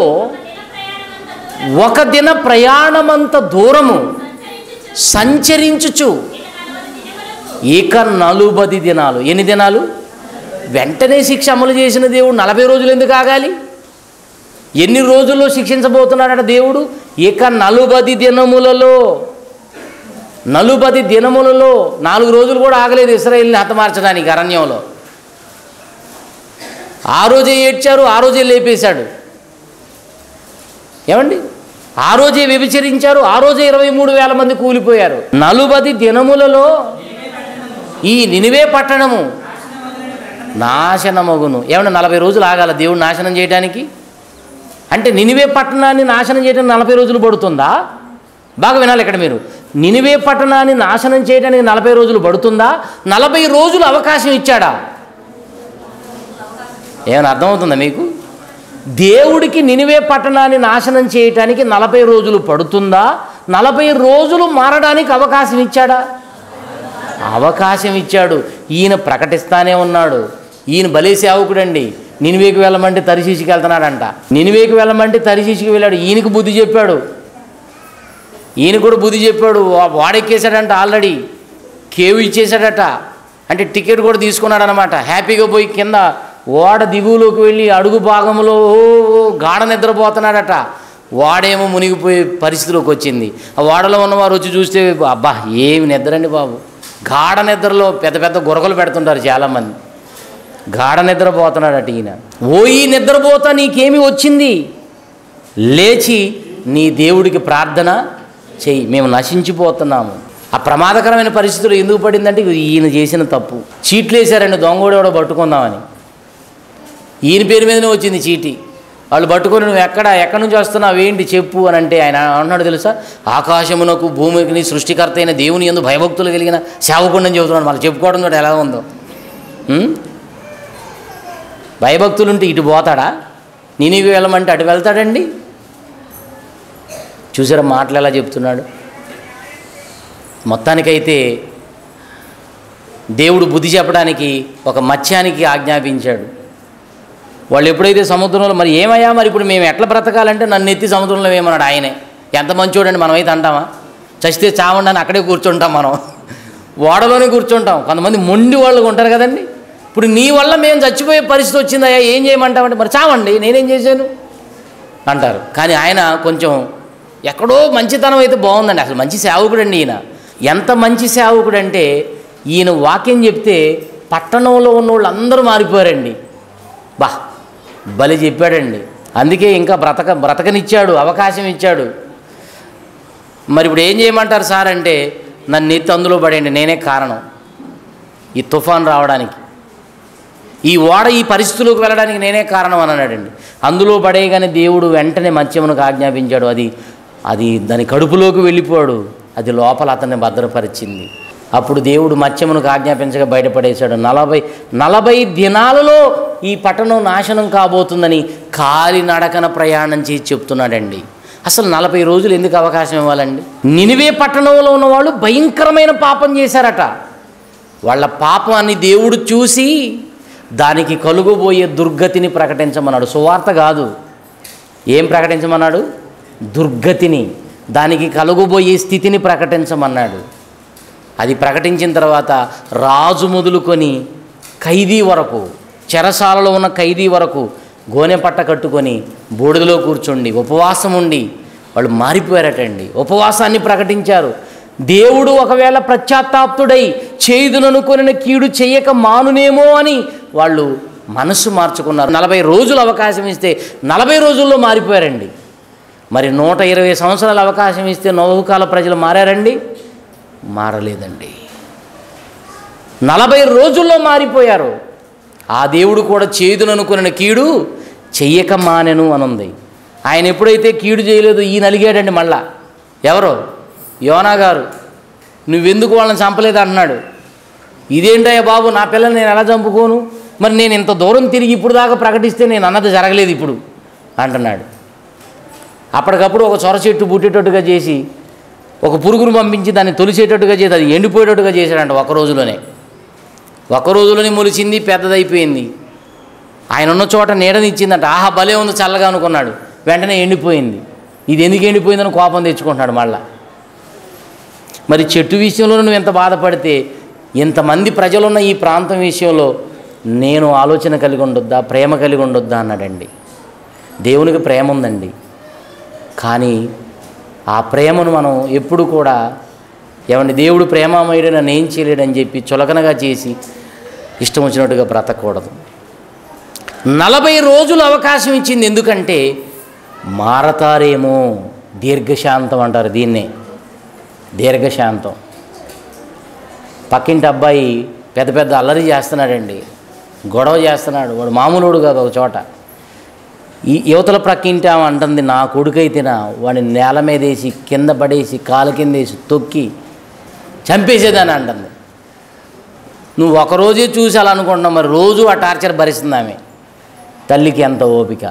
ఒక దిన ప్రయాణమంత దూరము సంచరించుచు ఇక నలుబది దినాలు ఎన్ని దినాలు వెంటనే శిక్ష అమలు చేసిన దేవుడు నలభై రోజులు ఎందుకు ఆగాలి ఎన్ని రోజుల్లో శిక్షించబోతున్నాడట దేవుడు ఇక నలుబది దినములలో నలుబది దినములలో నాలుగు రోజులు కూడా ఆగలేదు ఇస్రాయిల్ని హతమార్చడానికి అరణ్యంలో ఆ రోజే ఏడ్చారు ఆ రోజే లేపేశాడు ఏమండి ఆ రోజే వ్యభిచరించారు ఆ రోజే ఇరవై మూడు వేల మంది కూలిపోయారు నలుబది దినములలో ఈ నినివే పట్టణము నాశనమగును ఏమన్నా నలభై రోజులు ఆగాల దేవుడు నాశనం చేయడానికి అంటే నినివే పట్టణాన్ని నాశనం చేయడానికి నలభై రోజులు పడుతుందా బాగా వినాలి ఇక్కడ మీరు నినివే పట్టణాన్ని నాశనం చేయడానికి నలభై రోజులు పడుతుందా నలభై రోజులు అవకాశం ఇచ్చాడా ఏమైనా అర్థమవుతుందా మీకు దేవుడికి నినివే పట్టణాన్ని నాశనం చేయటానికి నలభై రోజులు పడుతుందా నలభై రోజులు మారడానికి అవకాశం ఇచ్చాడా అవకాశం ఇచ్చాడు ఈయన ప్రకటిస్తానే ఉన్నాడు ఈయన బలే సేవకుడండి నినివేకి వెళ్ళమంటే తరిశీసికి వెళ్తున్నాడంట నినివేకి వెళ్ళమంటే తరిశీసికి వెళ్ళాడు ఈయనకు బుద్ధి చెప్పాడు ఈయన కూడా బుద్ధి చెప్పాడు వా- వాడెక్కేశాడంట ఆల్రెడీ కేవ్ ఇచ్చేశాడట అంటే టికెట్ కూడా తీసుకున్నాడు అనమాట హ్యాపీగా పోయి కింద ఓడ దిగువలోకి వెళ్ళి అడుగు భాగంలో ఓ ఓ గాఢ నిద్రపోతున్నాడట వాడేమో మునిగిపోయే పరిస్థితిలోకి వచ్చింది ఆ ఓడలో ఉన్నవారు వచ్చి చూస్తే అబ్బా ఏమి నిద్రండి బాబు గాఢ నిద్రలో పెద్ద పెద్ద గురకలు పెడుతుంటారు చాలామంది గాఢ నిద్రపోతున్నాడట ఈయన ఓ ఈ నిద్రపోతా నీకేమి వచ్చింది లేచి నీ దేవుడికి ప్రార్థన చెయ్యి మేము నశించిపోతున్నాము ఆ ప్రమాదకరమైన పరిస్థితులు ఎందుకు పడిందంటే ఇది ఈయన చేసిన తప్పు చీట్లు వేశారండి దొంగోడు ఎవడో పట్టుకుందామని ఈయన పేరు మీదనే వచ్చింది చీటి వాళ్ళు పట్టుకొని నువ్వు ఎక్కడ ఎక్కడి నుంచి వస్తున్నావు ఏంటి చెప్పు అని అంటే ఆయన అన్నాడు తెలుసా ఆకాశమునకు భూమికి సృష్టికర్త అయిన దేవుని ఎందు భయభక్తులు కలిగిన సేవకుండని చెబుతున్నాడు మళ్ళీ చెప్పుకోవడం కూడా ఎలా ఉందో ఉం? భయభక్తులుంటే ఇటు పోతాడా నేనీకు వెళ్ళమంటే అటు వెళ్తాడండి చూసారా మాటలు ఎలా చెప్తున్నాడు మొత్తానికైతే దేవుడు బుద్ధి చెప్పడానికి ఒక మత్స్యానికి ఆజ్ఞాపించాడు వాళ్ళు ఎప్పుడైతే సముద్రంలో మరి ఏమయ్యా మరి ఇప్పుడు మేము ఎట్లా బ్రతకాలంటే నన్ను ఎత్తి సముద్రంలో వేయమన్నాడు ఆయనే ఎంత మంచోడండి మనమైతే అంటామా చస్తే చావండి అని అక్కడే కూర్చుంటాం మనం ఓడలోనే కూర్చుంటాం కొంతమంది మొండి వాళ్ళు ఉంటారు కదండి ఇప్పుడు నీ వల్ల మేము చచ్చిపోయే పరిస్థితి వచ్చిందయ్యా ఏం చేయమంటామంటే మరి చావండి నేనేం చేశాను అంటారు కానీ ఆయన కొంచెం ఎక్కడో మంచితనం అయితే బాగుందండి అసలు మంచి సేవకుడండి ఈయన ఎంత మంచి సేవకుడంటే ఈయన వాక్యం చెప్తే పట్టణంలో ఉన్న వాళ్ళందరూ మారిపోయారండి బా బలి చెప్పాడండి అందుకే ఇంకా బ్రతక బ్రతకనిచ్చాడు అవకాశం ఇచ్చాడు మరి ఇప్పుడు ఏం చేయమంటారు సార్ అంటే నన్ను ఎత్తి అందులో పడేయండి నేనే కారణం ఈ తుఫాన్ రావడానికి ఈ ఓడ ఈ పరిస్థితులకు వెళ్ళడానికి నేనే కారణం అని అన్నాడండి అందులో పడేయగానే దేవుడు వెంటనే మత్స్యమునకు ఆజ్ఞాపించాడు అది అది దాని కడుపులోకి వెళ్ళిపోయాడు అది లోపల అతన్ని భద్రపరిచింది అప్పుడు దేవుడు మత్స్యమునకు ఆజ్ఞాపించగా బయటపడేశాడు నలభై నలభై దినాలలో ఈ పట్టణం నాశనం కాబోతుందని కాలినడకన ప్రయాణం చేసి చెప్తున్నాడండి అసలు నలభై రోజులు ఎందుకు అవకాశం ఇవ్వాలండి నినివే పట్టణంలో ఉన్నవాళ్ళు భయంకరమైన పాపం చేశారట వాళ్ళ పాపాన్ని దేవుడు చూసి దానికి కలుగుబోయే దుర్గతిని ప్రకటించమన్నాడు సువార్త కాదు ఏం ప్రకటించమన్నాడు దుర్గతిని దానికి కలుగుబోయే స్థితిని ప్రకటించమన్నాడు అది ప్రకటించిన తర్వాత రాజు మొదలుకొని ఖైదీ వరకు చెరసాలలో ఉన్న ఖైదీ వరకు గోనె పట్ట కట్టుకొని బూడిదలో కూర్చుండి ఉపవాసం ఉండి వాళ్ళు మారిపోయారటండి ఉపవాసాన్ని ప్రకటించారు దేవుడు ఒకవేళ ప్రత్యాత్తాప్తుడై చేయుదుననుకొనిన కీడు చెయ్యక మానునేమో అని వాళ్ళు మనస్సు మార్చుకున్నారు నలభై రోజులు అవకాశం ఇస్తే నలభై రోజుల్లో మారిపోయారండి మరి నూట ఇరవై సంవత్సరాల అవకాశం ఇస్తే నవకాల ప్రజలు మారారండి మారలేదండి నలభై రోజుల్లో మారిపోయారు ఆ దేవుడు కూడా చేదుననుకున్న కీడు చెయ్యక మానెను అనుంది ఆయన ఎప్పుడైతే కీడు చేయలేదు ఈయన అలిగాడండి మళ్ళా ఎవరో యోనా గారు నువ్వెందుకు వాళ్ళని చంపలేదు అన్నాడు ఇదేంటయ్యా బాబు నా పిల్లల్ని నేను ఎలా చంపుకోను మరి నేను ఇంత దూరం తిరిగి ఇప్పుడు దాకా ప్రకటిస్తే నేను అన్నది జరగలేదు ఇప్పుడు అంటున్నాడు అప్పటికప్పుడు ఒక సొర చెట్టు పుట్టేటట్టుగా చేసి ఒక పురుగును పంపించి దాన్ని తొలిచేటట్టుగా చేసి అది ఎండిపోయేటట్టుగా చేశాడంట ఒక రోజులోనే ఒక రోజులోనే మొలిచింది పెద్దదైపోయింది ఆయన ఉన్న చోట నీడనిచ్చిందంట ఆహా భలే ఉంది చల్లగా అనుకున్నాడు వెంటనే ఎండిపోయింది ఇది ఎందుకు ఎండిపోయిందని కోపం తెచ్చుకుంటున్నాడు మళ్ళా మరి చెట్టు విషయంలో నువ్వు ఎంత బాధపడితే ఇంతమంది ప్రజలున్న ఈ ప్రాంతం విషయంలో నేను ఆలోచన కలిగి ఉండొద్దా ప్రేమ కలిగి ఉండొద్దా అన్నాడండి దేవునికి ప్రేమ ఉందండి కానీ ఆ ప్రేమను మనం ఎప్పుడు కూడా ఏమండి దేవుడు ప్రేమామయుడు నన్ను ఏం చేయలేడని చెప్పి చులకనగా చేసి ఇష్టం వచ్చినట్టుగా బ్రతకూడదు నలభై రోజులు అవకాశం ఇచ్చింది ఎందుకంటే మారతారేమో దీర్ఘశాంతం అంటారు దీన్నే దీర్ఘశాంతం పక్కింటి అబ్బాయి పెద్ద పెద్ద అల్లరి చేస్తున్నాడండి గొడవ చేస్తున్నాడు వాడు మామూలుడు కాదు ఒక చోట ఈ యువతల ప్రక్కింటి ఆమె అంటుంది నా కొడుకైతేనా వాడిని నేల మీద వేసి కింద పడేసి కాలు కింద వేసి తొక్కి చంపేసేదని అంటుంది నువ్వు ఒకరోజే చూసి అలా అనుకుంటున్నావు మరి రోజు ఆ టార్చర్ భరిస్తుంది ఆమె తల్లికి ఎంత ఓపిక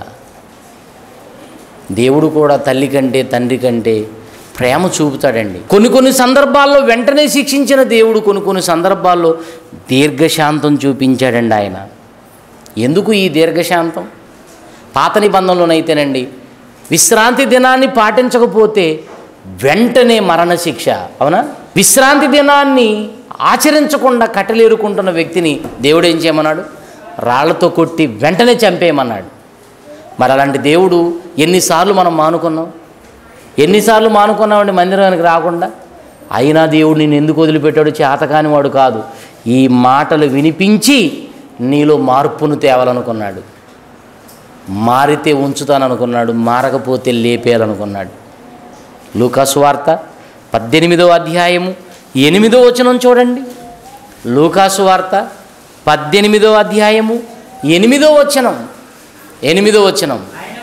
దేవుడు కూడా తల్లి కంటే తండ్రి కంటే ప్రేమ చూపుతాడండి కొన్ని కొన్ని సందర్భాల్లో వెంటనే శిక్షించిన దేవుడు కొన్ని కొన్ని సందర్భాల్లో దీర్ఘశాంతం చూపించాడండి ఆయన ఎందుకు ఈ దీర్ఘశాంతం పాత నిబంధనలోనైతేనండి విశ్రాంతి దినాన్ని పాటించకపోతే వెంటనే మరణశిక్ష అవునా విశ్రాంతి దినాన్ని ఆచరించకుండా కట్టలేరుకుంటున్న వ్యక్తిని దేవుడు ఏం చేయమన్నాడు రాళ్లతో కొట్టి వెంటనే చంపేయమన్నాడు మరి అలాంటి దేవుడు ఎన్నిసార్లు మనం మానుకున్నాం ఎన్నిసార్లు మానుకున్నామండి మందిరానికి రాకుండా అయినా దేవుడు నేను ఎందుకు వదిలిపెట్టాడు చేతకాని వాడు కాదు ఈ మాటలు వినిపించి నీలో మార్పును తేవాలనుకున్నాడు మారితే ఉంచుతాననుకున్నాడు మారకపోతే లేపేయాలనుకున్నాడు లూకాసు వార్త పద్దెనిమిదో అధ్యాయము ఎనిమిదో వచనం చూడండి లూకాసు వార్త పద్దెనిమిదో అధ్యాయము ఎనిమిదో వచనం ఎనిమిదో వచనం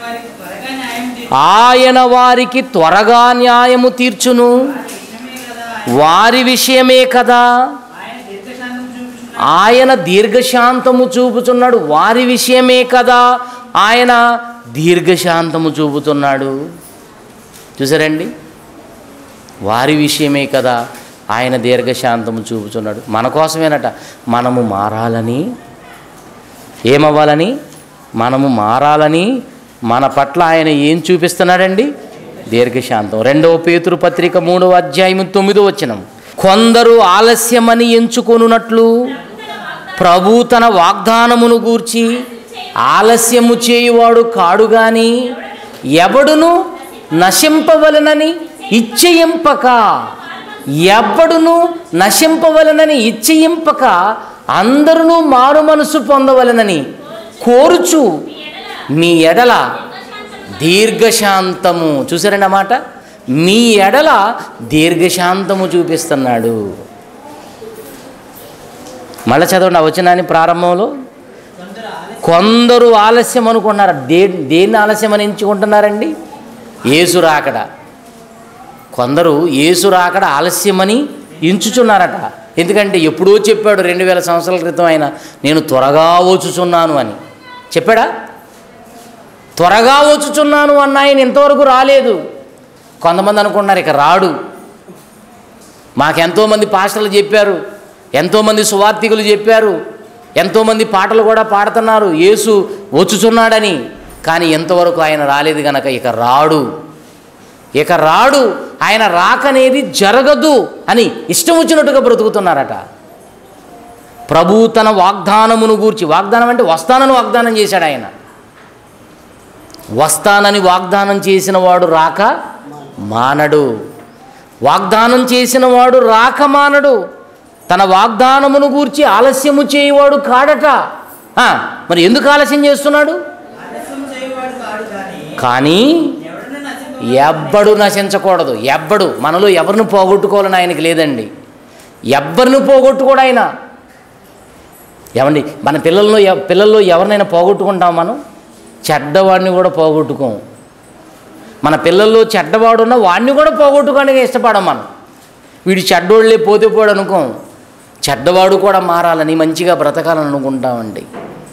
ఆయన వారికి త్వరగా న్యాయం తీర్చును ఆయన వారి విషయమే కదా వారి విషయమే కదా ఆయన ఆయన దీర్ఘశాంతం చూపించున్నాడు దీర్ఘశాంతము చూపుతున్నాడు వారి విషయమే కదా ఆయన దీర్ఘశాంతము చూపుతున్నాడు చూసారండి వారి విషయమే కదా ఆయన దీర్ఘశాంతము చూపుతున్నాడు మన కోసమేనట మనము మారాలని ఏమవ్వాలని మనము మారాలని మన పట్ల ఆయన ఏం చూపిస్తున్నాడండి దీర్ఘశాంతం రెండవ పేతురు పత్రిక మూడవ అధ్యాయం తొమ్మిదో వచ్చినం కొందరు ఆలస్యమని ఎంచుకొనున్నట్లు ప్రభు తన వాగ్దానమును గూర్చి ఆలస్యము చేయువాడు కాడు గాని ఎవడును నశింపవలనని ఇచ్చయింపక ఎవడును నశింపవలనని ఇచ్చయింపక అందరూ మారు మనసు పొందవలనని కోరుచు మీ ఎడల దీర్ఘశాంతము చూసారండి ఆ మాట మీ ఎడల దీర్ఘశాంతము చూపిస్తున్నాడు మళ్ళీ చదవండి ఆ వచనాన్ని ప్రారంభంలో కొందరు ఆలస్యం అనుకుంటున్నారు దే దేన్ని ఆలస్యం అని ఎంచుకుంటున్నారండి ఏసు రాకడ కొందరు ఏసు రాకడ ఆలస్యమని ఎంచుచున్నారట ఎందుకంటే ఎప్పుడో చెప్పాడు రెండు వేల సంవత్సరాల క్రితం ఆయన నేను త్వరగా వచ్చుచున్నాను అని చెప్పాడా త్వరగా వచ్చుచున్నాను అన్న ఆయన ఇంతవరకు రాలేదు కొంతమంది అనుకుంటున్నారు ఇక రాడు మాకెంతోమంది పాస్టర్లు చెప్పారు ఎంతోమంది సువార్థికులు చెప్పారు ఎంతోమంది పాటలు కూడా పాడుతున్నారు యేసు వచ్చుచున్నాడని కానీ ఎంతవరకు ఆయన రాలేదు గనక ఇక రాడు ఇక రాడు ఆయన రాకనేది జరగదు అని ఇష్టం వచ్చినట్టుగా బ్రతుకుతున్నారట ప్రభు తన వాగ్దానమును గూర్చి వాగ్దానం అంటే వస్తానని వాగ్దానం చేశాడు ఆయన వస్తానని వాగ్దానం చేసిన వాడు రాక మానడు వాగ్దానం చేసిన వాడు రాక మానడు తన వాగ్దానమును గూర్చి ఆలస్యము చేయవాడు కాడట ఆ, మరి ఎందుకు ఆలస్యం చేస్తున్నాడు ఆలస్యం చేయవాడు కాడు కానీ కానీ ఎవడన్నా నశింప ఎవ్వడు నశించకూడదు ఎవ్వడు మనలో ఎవరిని పోగొట్టుకోవాలని ఆయనకి లేదండి ఎవ్వరిని పోగొట్టుకోడు ఆయన ఏమండి మన పిల్లల్లో ఎవ- పిల్లల్లో ఎవరినైనా పోగొట్టుకుంటాం మనం చెడ్డవాడిని కూడా పోగొట్టుకోం మన పిల్లల్లో చెడ్డవాడున్న వాడిని కూడా పోగొట్టుకోవడానికి ఇష్టపడం మనం వీడు చెడ్డోళ్ళే పోతే పోడు అనుకోం చెడ్డవాడు కూడా మారాలని మంచిగా బ్రతకాలని అనుకుంటామండి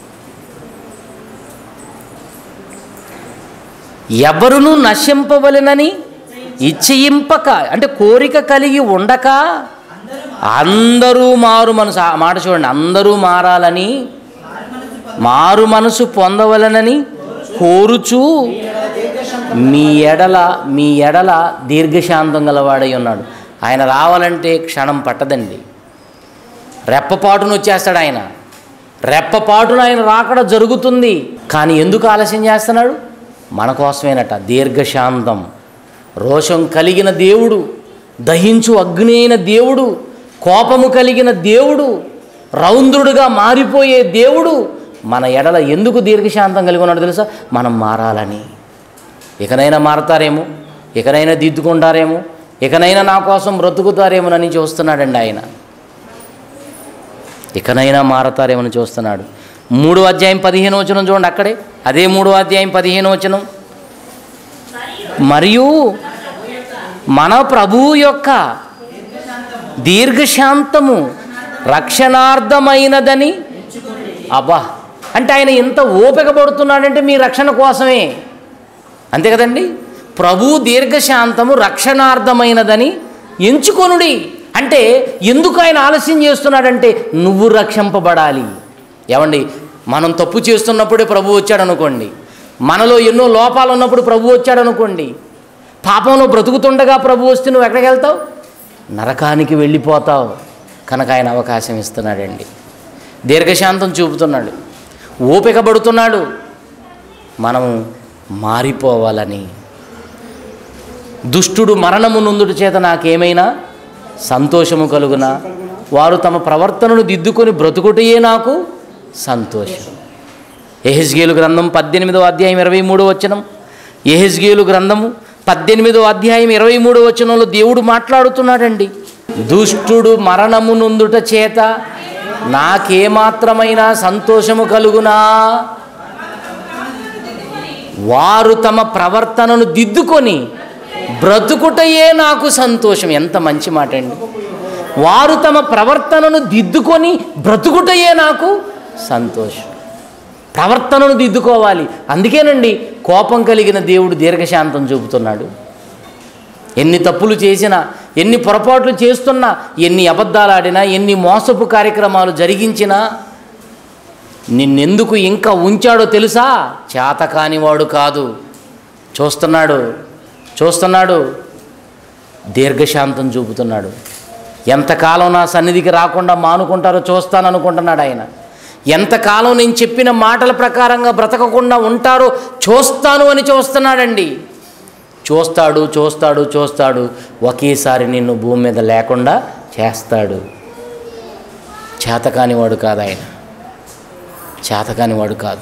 ఎవరును నశింపవలెనని ఇచ్చయింపక అంటే కోరిక కలిగి ఉండక అందరూ మారు మనసు ఆ మాట చూడండి అందరూ మారాలని మారు మనసు పొందవలనని కోరుచు మీ ఎడల మీ ఎడల దీర్ఘశాంతం గలవాడై ఉన్నాడు ఆయన రావాలంటే క్షణం పట్టదండి రెప్పపాటును వచ్చేస్తాడు ఆయన రెప్పపాటున ఆయన రాకడ జరుగుతుంది కానీ ఎందుకు ఆలస్యం చేస్తున్నాడు మన కోసమేనట దీర్ఘశాంతం రోషం కలిగిన దేవుడు దహించు అగ్ని అయిన దేవుడు కోపము కలిగిన దేవుడు రౌంద్రుడుగా మారిపోయే దేవుడు మన ఎడల ఎందుకు దీర్ఘశాంతం కలిగి ఉన్నాడో తెలుసా మనం మారాలని ఇకనైనా మారతారేమో ఇకనైనా దిద్దుకుంటారేమో ఇకనైనా నా కోసం బ్రతుకుతారేమోనని చూస్తున్నాడండి ఆయన ఇకనైనా మారతారేమని చూస్తున్నాడు మూడో అధ్యాయం పదిహేను వచనం చూడండి అక్కడే అదే మూడో అధ్యాయం పదిహేను వచనం మరియు మన ప్రభువు యొక్క దీర్ఘశాంతము రక్షణార్థమైనదని అబ్బా అంటే ఆయన ఇంత ఓపిక పడుతున్నాడంటే మీ రక్షణ కోసమే అంతే కదండి ప్రభు దీర్ఘశాంతము రక్షణార్థమైనదని ఎంచుకొనుడి అంటే ఎందుకు ఆయన ఆలస్యం చేస్తున్నాడంటే నువ్వు రక్షింపబడాలి ఏమండి మనం తప్పు చేస్తున్నప్పుడే ప్రభు వచ్చాడు అనుకోండి మనలో ఎన్నో లోపాలు ఉన్నప్పుడు ప్రభు వచ్చాడు అనుకోండి పాపంలో బ్రతుకుతుండగా ప్రభు వస్తే నువ్వు ఎక్కడికి వెళ్తావు నరకానికి వెళ్ళిపోతావు కనుక ఆయన అవకాశం ఇస్తున్నాడండి దీర్ఘశాంతం చూపుతున్నాడు ఓపిక పడుతున్నాడు మనము మారిపోవాలని దుష్టుడు మరణము నుందుటి చేత నాకేమైనా సంతోషము కలుగునా వారు తమ ప్రవర్తనను దిద్దుకొని బ్రతుకుటయే నాకు సంతోషం ఎహెజ్గేలు గ్రంథం పద్దెనిమిదో అధ్యాయం ఇరవై మూడో వచనం ఎహెజ్గేలు గ్రంథము పద్దెనిమిదో అధ్యాయం ఇరవై మూడో వచనంలో దేవుడు మాట్లాడుతున్నాడండి దుష్టుడు మరణము నుందుట చేత నాకేమాత్రమైనా సంతోషము కలుగునా వారు తమ ప్రవర్తనను దిద్దుకొని బ్రతుకుటయే నాకు సంతోషం ఎంత మంచి మాట అండి వారు తమ ప్రవర్తనను దిద్దుకొని బ్రతుకుటయే నాకు సంతోషం ప్రవర్తనను దిద్దుకోవాలి అందుకేనండి కోపం కలిగిన దేవుడు దీర్ఘశాంతం చూపుతున్నాడు ఎన్ని తప్పులు చేసినా ఎన్ని పొరపాట్లు చేస్తున్నా ఎన్ని అబద్ధాలు ఆడినా ఎన్ని మోసపు కార్యక్రమాలు జరిగించినా నిన్నెందుకు ఇంకా ఉంచాడో తెలుసా చేతకానివాడు కాదు చూస్తున్నాడు చూస్తున్నాడు దీర్ఘశాంతం చూపుతున్నాడు ఎంతకాలం నా సన్నిధికి రాకుండా మానుకుంటారో చూస్తాననుకుంటున్నాడు ఆయన ఎంతకాలం నేను చెప్పిన మాటల ప్రకారంగా బ్రతకకుండా ఉంటారో చూస్తాను అని చూస్తున్నాడండి చూస్తాడు చూస్తాడు చూస్తాడు ఒకేసారి నిన్ను భూమి మీద లేకుండా చేస్తాడు చేతకానివాడు కాదు ఆయన చేతకానివాడు కాదు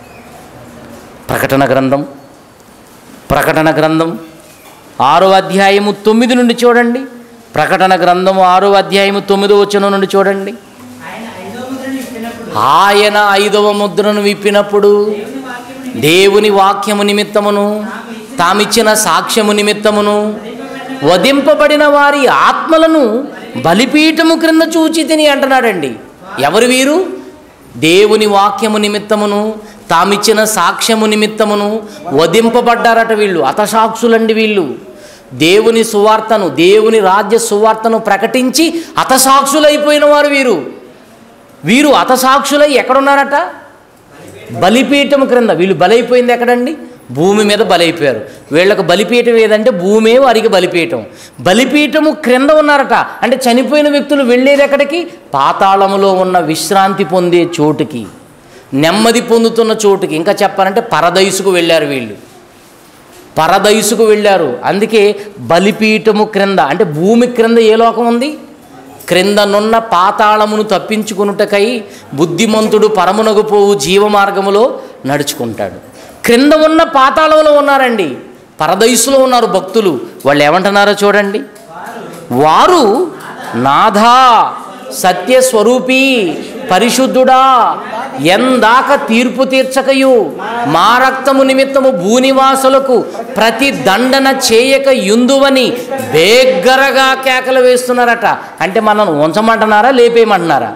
ప్రకటన గ్రంథం ప్రకటన గ్రంథం ఆరో అధ్యాయము తొమ్మిది నుండి చూడండి ప్రకటన గ్రంథము ఆరో అధ్యాయము తొమ్మిదో వచనం నుండి చూడండి ఆయన ఐదో ముద్రను ఇప్పినప్పుడు ఆయన ఐదవ ముద్రను విప్పినప్పుడు దేవుని వాక్యము నిమిత్తమును తామిచ్చిన సాక్ష్యము నిమిత్తమును వధింపబడిన వారి ఆత్మలను బలిపీఠము క్రింద చూచి తిని అంటున్నాడండి ఎవరు వీరు దేవుని వాక్యము నిమిత్తమును తామిచ్చిన సాక్ష్యము నిమిత్తమును వధింపబడ్డారట వీళ్ళు అతసాక్షులండి వీళ్ళు దేవుని సువార్తను దేవుని రాజ్య సువార్తను ప్రకటించి అతసాక్షులైపోయిన వారు వీరు వీరు అతసాక్షులై ఎక్కడున్నారట బలిపీఠం క్రింద వీళ్ళు బలైపోయింది ఎక్కడండి భూమి మీద బలైపోయారు వీళ్ళకు బలిపీఠం ఏదంటే భూమే వారికి బలిపీఠం బలిపీఠము క్రింద ఉన్నారట అంటే చనిపోయిన వ్యక్తులు వెళ్ళేది ఎక్కడికి పాతాళములో ఉన్న విశ్రాంతి పొందే చోటుకి నెమ్మది పొందుతున్న చోటుకి ఇంకా చెప్పాలంటే పరదైసుకు వెళ్ళారు వీళ్ళు పరదైసుకు వెళ్ళారు అందుకే బలిపీఠము క్రింద అంటే భూమి క్రింద ఏ లోకం ఉంది క్రిందనున్న పాతాళమును తప్పించుకునుటకై బుద్ధిమంతుడు పరమునకు పోవు జీవ మార్గములో నడుచుకుంటాడు క్రింద ఉన్న పాతాళంలో ఉన్నారండి పరదైసులో ఉన్నారు భక్తులు వాళ్ళు ఏమంటున్నారో చూడండి వారు నాథా సత్యస్వరూపి పరిశుద్ధుడా ఎందాక తీర్పు తీర్చకయు మా రక్తము నిమిత్తము భూనివాసులకు ప్రతి దండన చేయక యుందువని బేగ్గరగా కేకలు వేస్తున్నారట అంటే మనల్ని ఉంచమంటున్నారా లేపేయమంటున్నారా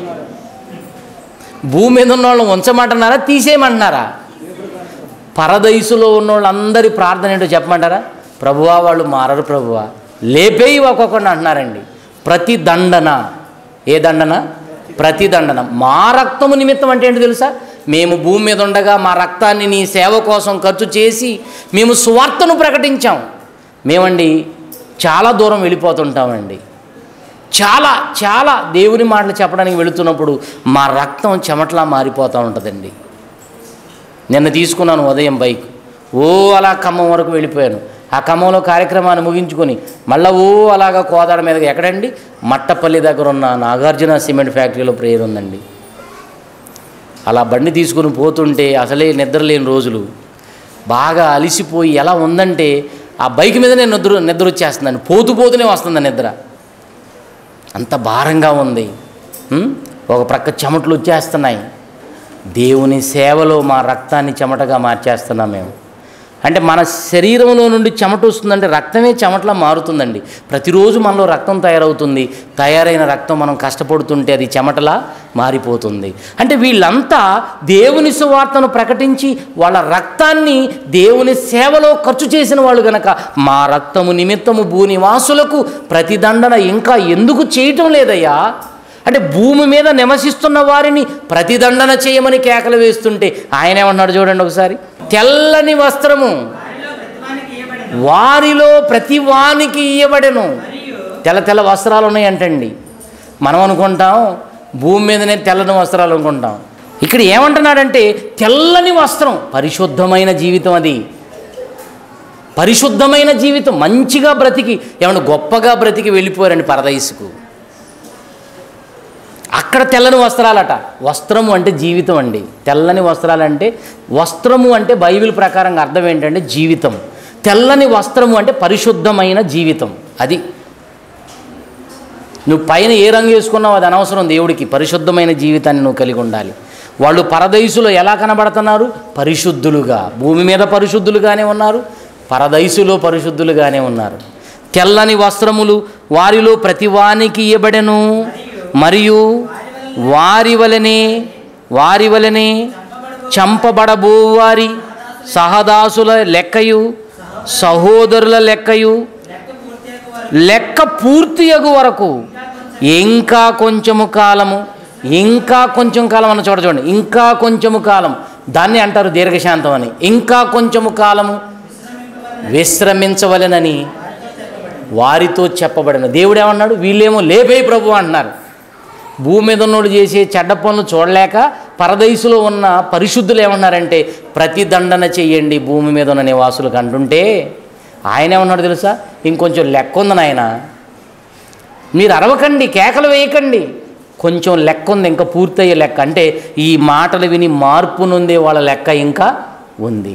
భూమి మీద ఉన్న వాళ్ళని ఉంచమంటున్నారా తీసేయమంటున్నారా పరదైసులో ఉన్న వాళ్ళందరి ప్రార్థన ఏంటో చెప్పమంటారా ప్రభువా వాళ్ళు మారరు ప్రభువా లేపేయి ఒక్కొక్కడిని అంటున్నారండి ప్రతి దండన ఏ దండన ప్రతి దండన మా రక్తము నిమిత్తం అంటే ఏంటో తెలుసా మేము భూమి మీద ఉండగా మా రక్తాన్ని నీ సేవ కోసం ఖర్చు చేసి మేము సువార్తను ప్రకటించాం మేమండి చాలా దూరం వెళ్ళిపోతుంటామండి చాలా చాలా దేవుని మాటలు చెప్పడానికి వెళుతున్నప్పుడు మా రక్తం చెమటలా మారిపోతూ ఉంటుందండి నిన్న తీసుకున్నాను ఉదయం బైక్ ఓ అలా ఖమ్మం వరకు వెళ్ళిపోయాను ఆ ఖమ్మంలో కార్యక్రమాన్ని ముగించుకొని మళ్ళా ఓ అలాగా కోదాడ మీదకి ఎక్కడండి మట్టపల్లి దగ్గర ఉన్న నాగార్జున సిమెంట్ ఫ్యాక్టరీలో ప్రేయర్ ఉందండి అలా బండి తీసుకుని పోతుంటే అసలే నిద్ర లేని రోజులు బాగా అలిసిపోయి ఎలా ఉందంటే ఆ బైక్ మీద నేను నిద్ర నిద్ర వచ్చేస్తుందండి పోతూ పోతూనే వస్తుంది నిద్ర అంత భారంగా ఉంది ఉం? ఒక ప్రక్క చెమటలు వచ్చేస్తున్నాయి దేవుని సేవలో మా రక్తాన్ని చెమటగా మార్చేస్తున్నాం మేము అంటే మన శరీరంలో నుండి చెమట వస్తుందంటే రక్తమే చెమటలా మారుతుందండి ప్రతిరోజు మనలో రక్తం తయారవుతుంది తయారైన రక్తం మనం కష్టపడుతుంటే అది చెమటలా మారిపోతుంది అంటే వీళ్ళంతా దేవుని సువార్తను ప్రకటించి వాళ్ళ రక్తాన్ని దేవుని సేవలో ఖర్చు చేసిన వాళ్ళు గనక మా రక్తము నిమిత్తము భూనివాసులకు ప్రతిదండన ఇంకా ఎందుకు చేయటం లేదయ్యా అంటే భూమి మీద నివసిస్తున్న వారిని ప్రతిదండన చేయమని కేకలు వేస్తుంటే ఆయన ఏమన్నాడు చూడండి ఒకసారి తెల్లని వస్త్రము వారిలో ప్రతి వానికి ఇయ్యబడెను తెల్ల తెల్ల వస్త్రాలు ఉన్నాయంటండి మనం అనుకుంటాం భూమి మీదనే తెల్లని వస్త్రాలు అనుకుంటాం ఇక్కడ ఏమంటున్నాడంటే తెల్లని వస్త్రం పరిశుద్ధమైన జీవితం అది పరిశుద్ధమైన జీవితం మంచిగా బ్రతికి ఏమన్నా గొప్పగా బ్రతికి వెళ్ళిపోయారండి పరదైసుకు అక్కడ తెల్లని వస్త్రాలట వస్త్రము అంటే జీవితం అండి తెల్లని వస్త్రాలు అంటే వస్త్రము అంటే బైబిల్ ప్రకారంగా అర్థం ఏంటంటే జీవితం తెల్లని వస్త్రము అంటే పరిశుద్ధమైన జీవితం అది నువ్వు పైన ఏ రంగు వేసుకున్నావు అది అనవసరం దేవుడికి పరిశుద్ధమైన జీవితాన్ని నువ్వు కలిగి ఉండాలి వాళ్ళు పరదైసులో ఎలా కనబడుతున్నారు పరిశుద్ధులుగా భూమి మీద పరిశుద్ధులుగానే ఉన్నారు పరదైసులో పరిశుద్ధులుగానే ఉన్నారు తెల్లని వస్త్రములు వారిలో ప్రతి వానికి ఇవ్వబడెను మరియు వారి వలనే వారి వలనే చంపబడబోవారి సహదాసుల లెక్కయు సహోదరుల లెక్కయు లెక్క పూర్తియగు వరకు ఇంకా కొంచెము కాలము ఇంకా కొంచెం కాలం అన్న చోట చూడండి ఇంకా కొంచెము కాలం దాన్ని అంటారు దీర్ఘశాంతం అని ఇంకా కొంచెము కాలము విశ్రమించవలెనని వారితో చెప్పబడిన దేవుడు ఏమన్నాడు వీళ్ళేమో లేపే ప్రభు అంటున్నారు భూమి మీద ఉన్నోడు చేసే చెడ్డ పనులు చూడలేక పరదైసులో ఉన్న పరిశుద్ధులు ఏమన్నారంటే ప్రతిదండన చెయ్యండి భూమి మీద ఉన్న నివాసులకు అంటుంటే ఆయన ఏమన్నాడు తెలుసా ఇంకొంచెం లెక్క ఉంది నాయన మీరు అరవకండి కేకలు వేయకండి కొంచెం లెక్క ఉంది ఇంకా పూర్తయ్యే లెక్క అంటే ఈ మాటలు విని మార్పు నొందే వాళ్ళ లెక్క ఇంకా ఉంది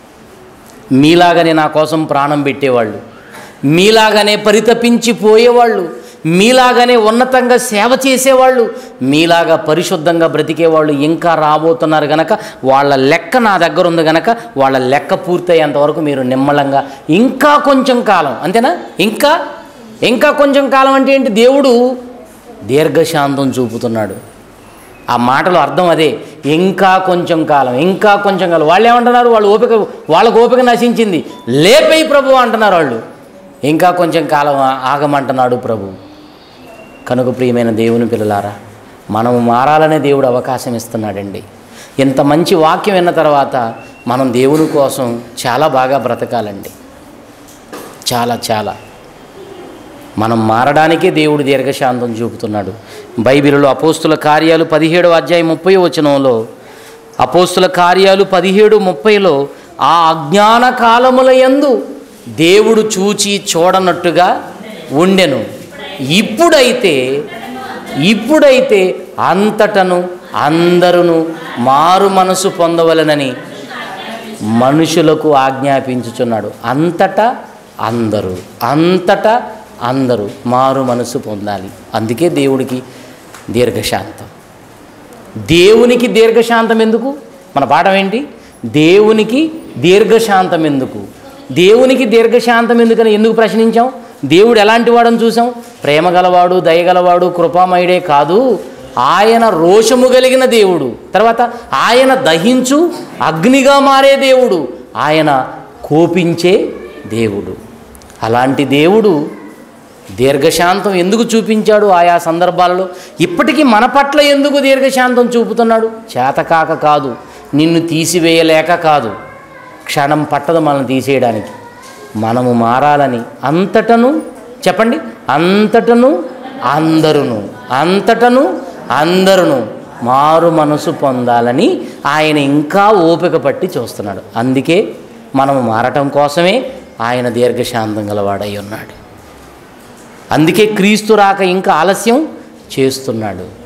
మీలాగానే నా కోసం ప్రాణం పెట్టేవాళ్ళు మీలాగానే పరితపించి పోయేవాళ్ళు మీలాగానే ఉన్నతంగా సేవ చేసేవాళ్ళు మీలాగా పరిశుద్ధంగా బ్రతికేవాళ్ళు ఇంకా రాబోతున్నారు గనక వాళ్ళ లెక్క నా దగ్గర ఉంది గనక వాళ్ళ లెక్క పూర్తయ్యేంత వరకు మీరు నిమ్మలంగా ఇంకా కొంచెం కాలం అంతేనా ఇంకా ఇంకా కొంచెం కాలం అంటే ఏంటి దేవుడు దీర్ఘశాంతం చూపుతున్నాడు ఆ మాటలో అర్థం అదే ఇంకా కొంచెం కాలం ఇంకా కొంచెం కాలం వాళ్ళు ఏమంటున్నారు వాళ్ళు ఓపిక వాళ్ళకు ఓపిక నశించింది లేపై ప్రభు అంటున్నారు వాళ్ళు ఇంకా కొంచెం కాలం ఆ- ఆగమంటున్నాడు ప్రభు కనుక ప్రియమైన దేవుని పిల్లలారా మనము మారాలనే దేవుడు అవకాశం ఇస్తున్నాడండి ఇంత మంచి వాక్యం విన్న తర్వాత మనం దేవుని కోసం చాలా బాగా బ్రతకాలండి చాలా చాలా మనం మారడానికే దేవుడు దీర్ఘశాంతం చూపుతున్నాడు బైబిల్లో అపోస్తుల కార్యాలు పదిహేడు అధ్యాయం ముప్పై వచనంలో అపోస్తుల కార్యాలు పదిహేడు ముప్పైలో ఆ అజ్ఞాన కాలముల యందు దేవుడు చూచి చూడనట్టుగా ఉండెను ఇప్పుడైతే ఇప్పుడైతే అంతటను అందరును మారు మనసు పొందవలనని మనుషులకు ఆజ్ఞాపించుచున్నాడు అంతటా అందరూ అంతటా అందరూ మారు మనసు పొందాలి అందుకే దేవుడికి దీర్ఘశాంతం దేవునికి దీర్ఘశాంతం ఎందుకు మన పాఠం ఏంటి దేవునికి దీర్ఘశాంతం ఎందుకు దేవునికి దీర్ఘశాంతం ఎందుకని ఎందుకు ప్రశ్నించాం దేవుడు ఎలాంటి వాడని చూసాం ప్రేమ గలవాడు దయగలవాడు కృపామయుడే కాదు ఆయన రోషము కలిగిన దేవుడు తర్వాత ఆయన దహించు అగ్నిగా మారే దేవుడు ఆయన కోపించే దేవుడు అలాంటి దేవుడు దీర్ఘశాంతం ఎందుకు చూపించాడు ఆయా సందర్భాలలో ఇప్పటికీ మన పట్ల ఎందుకు దీర్ఘశాంతం చూపుతున్నాడు చేతకాక కాదు నిన్ను తీసివేయలేక కాదు క్షణం పట్టదు మనల్ని తీసేయడానికి మనము మారాలని అంతటను చెప్పండి అంతటను అందరును అంతటను అందరును మారు మనసు పొందాలని ఆయన ఇంకా ఓపిక పట్టి చూస్తున్నాడు అందుకే మనము మారటం కోసమే ఆయన దీర్ఘశాంతం గలవాడై ఉన్నాడు అందుకే క్రీస్తు రాక ఇంకా ఆలస్యం చేస్తున్నాడు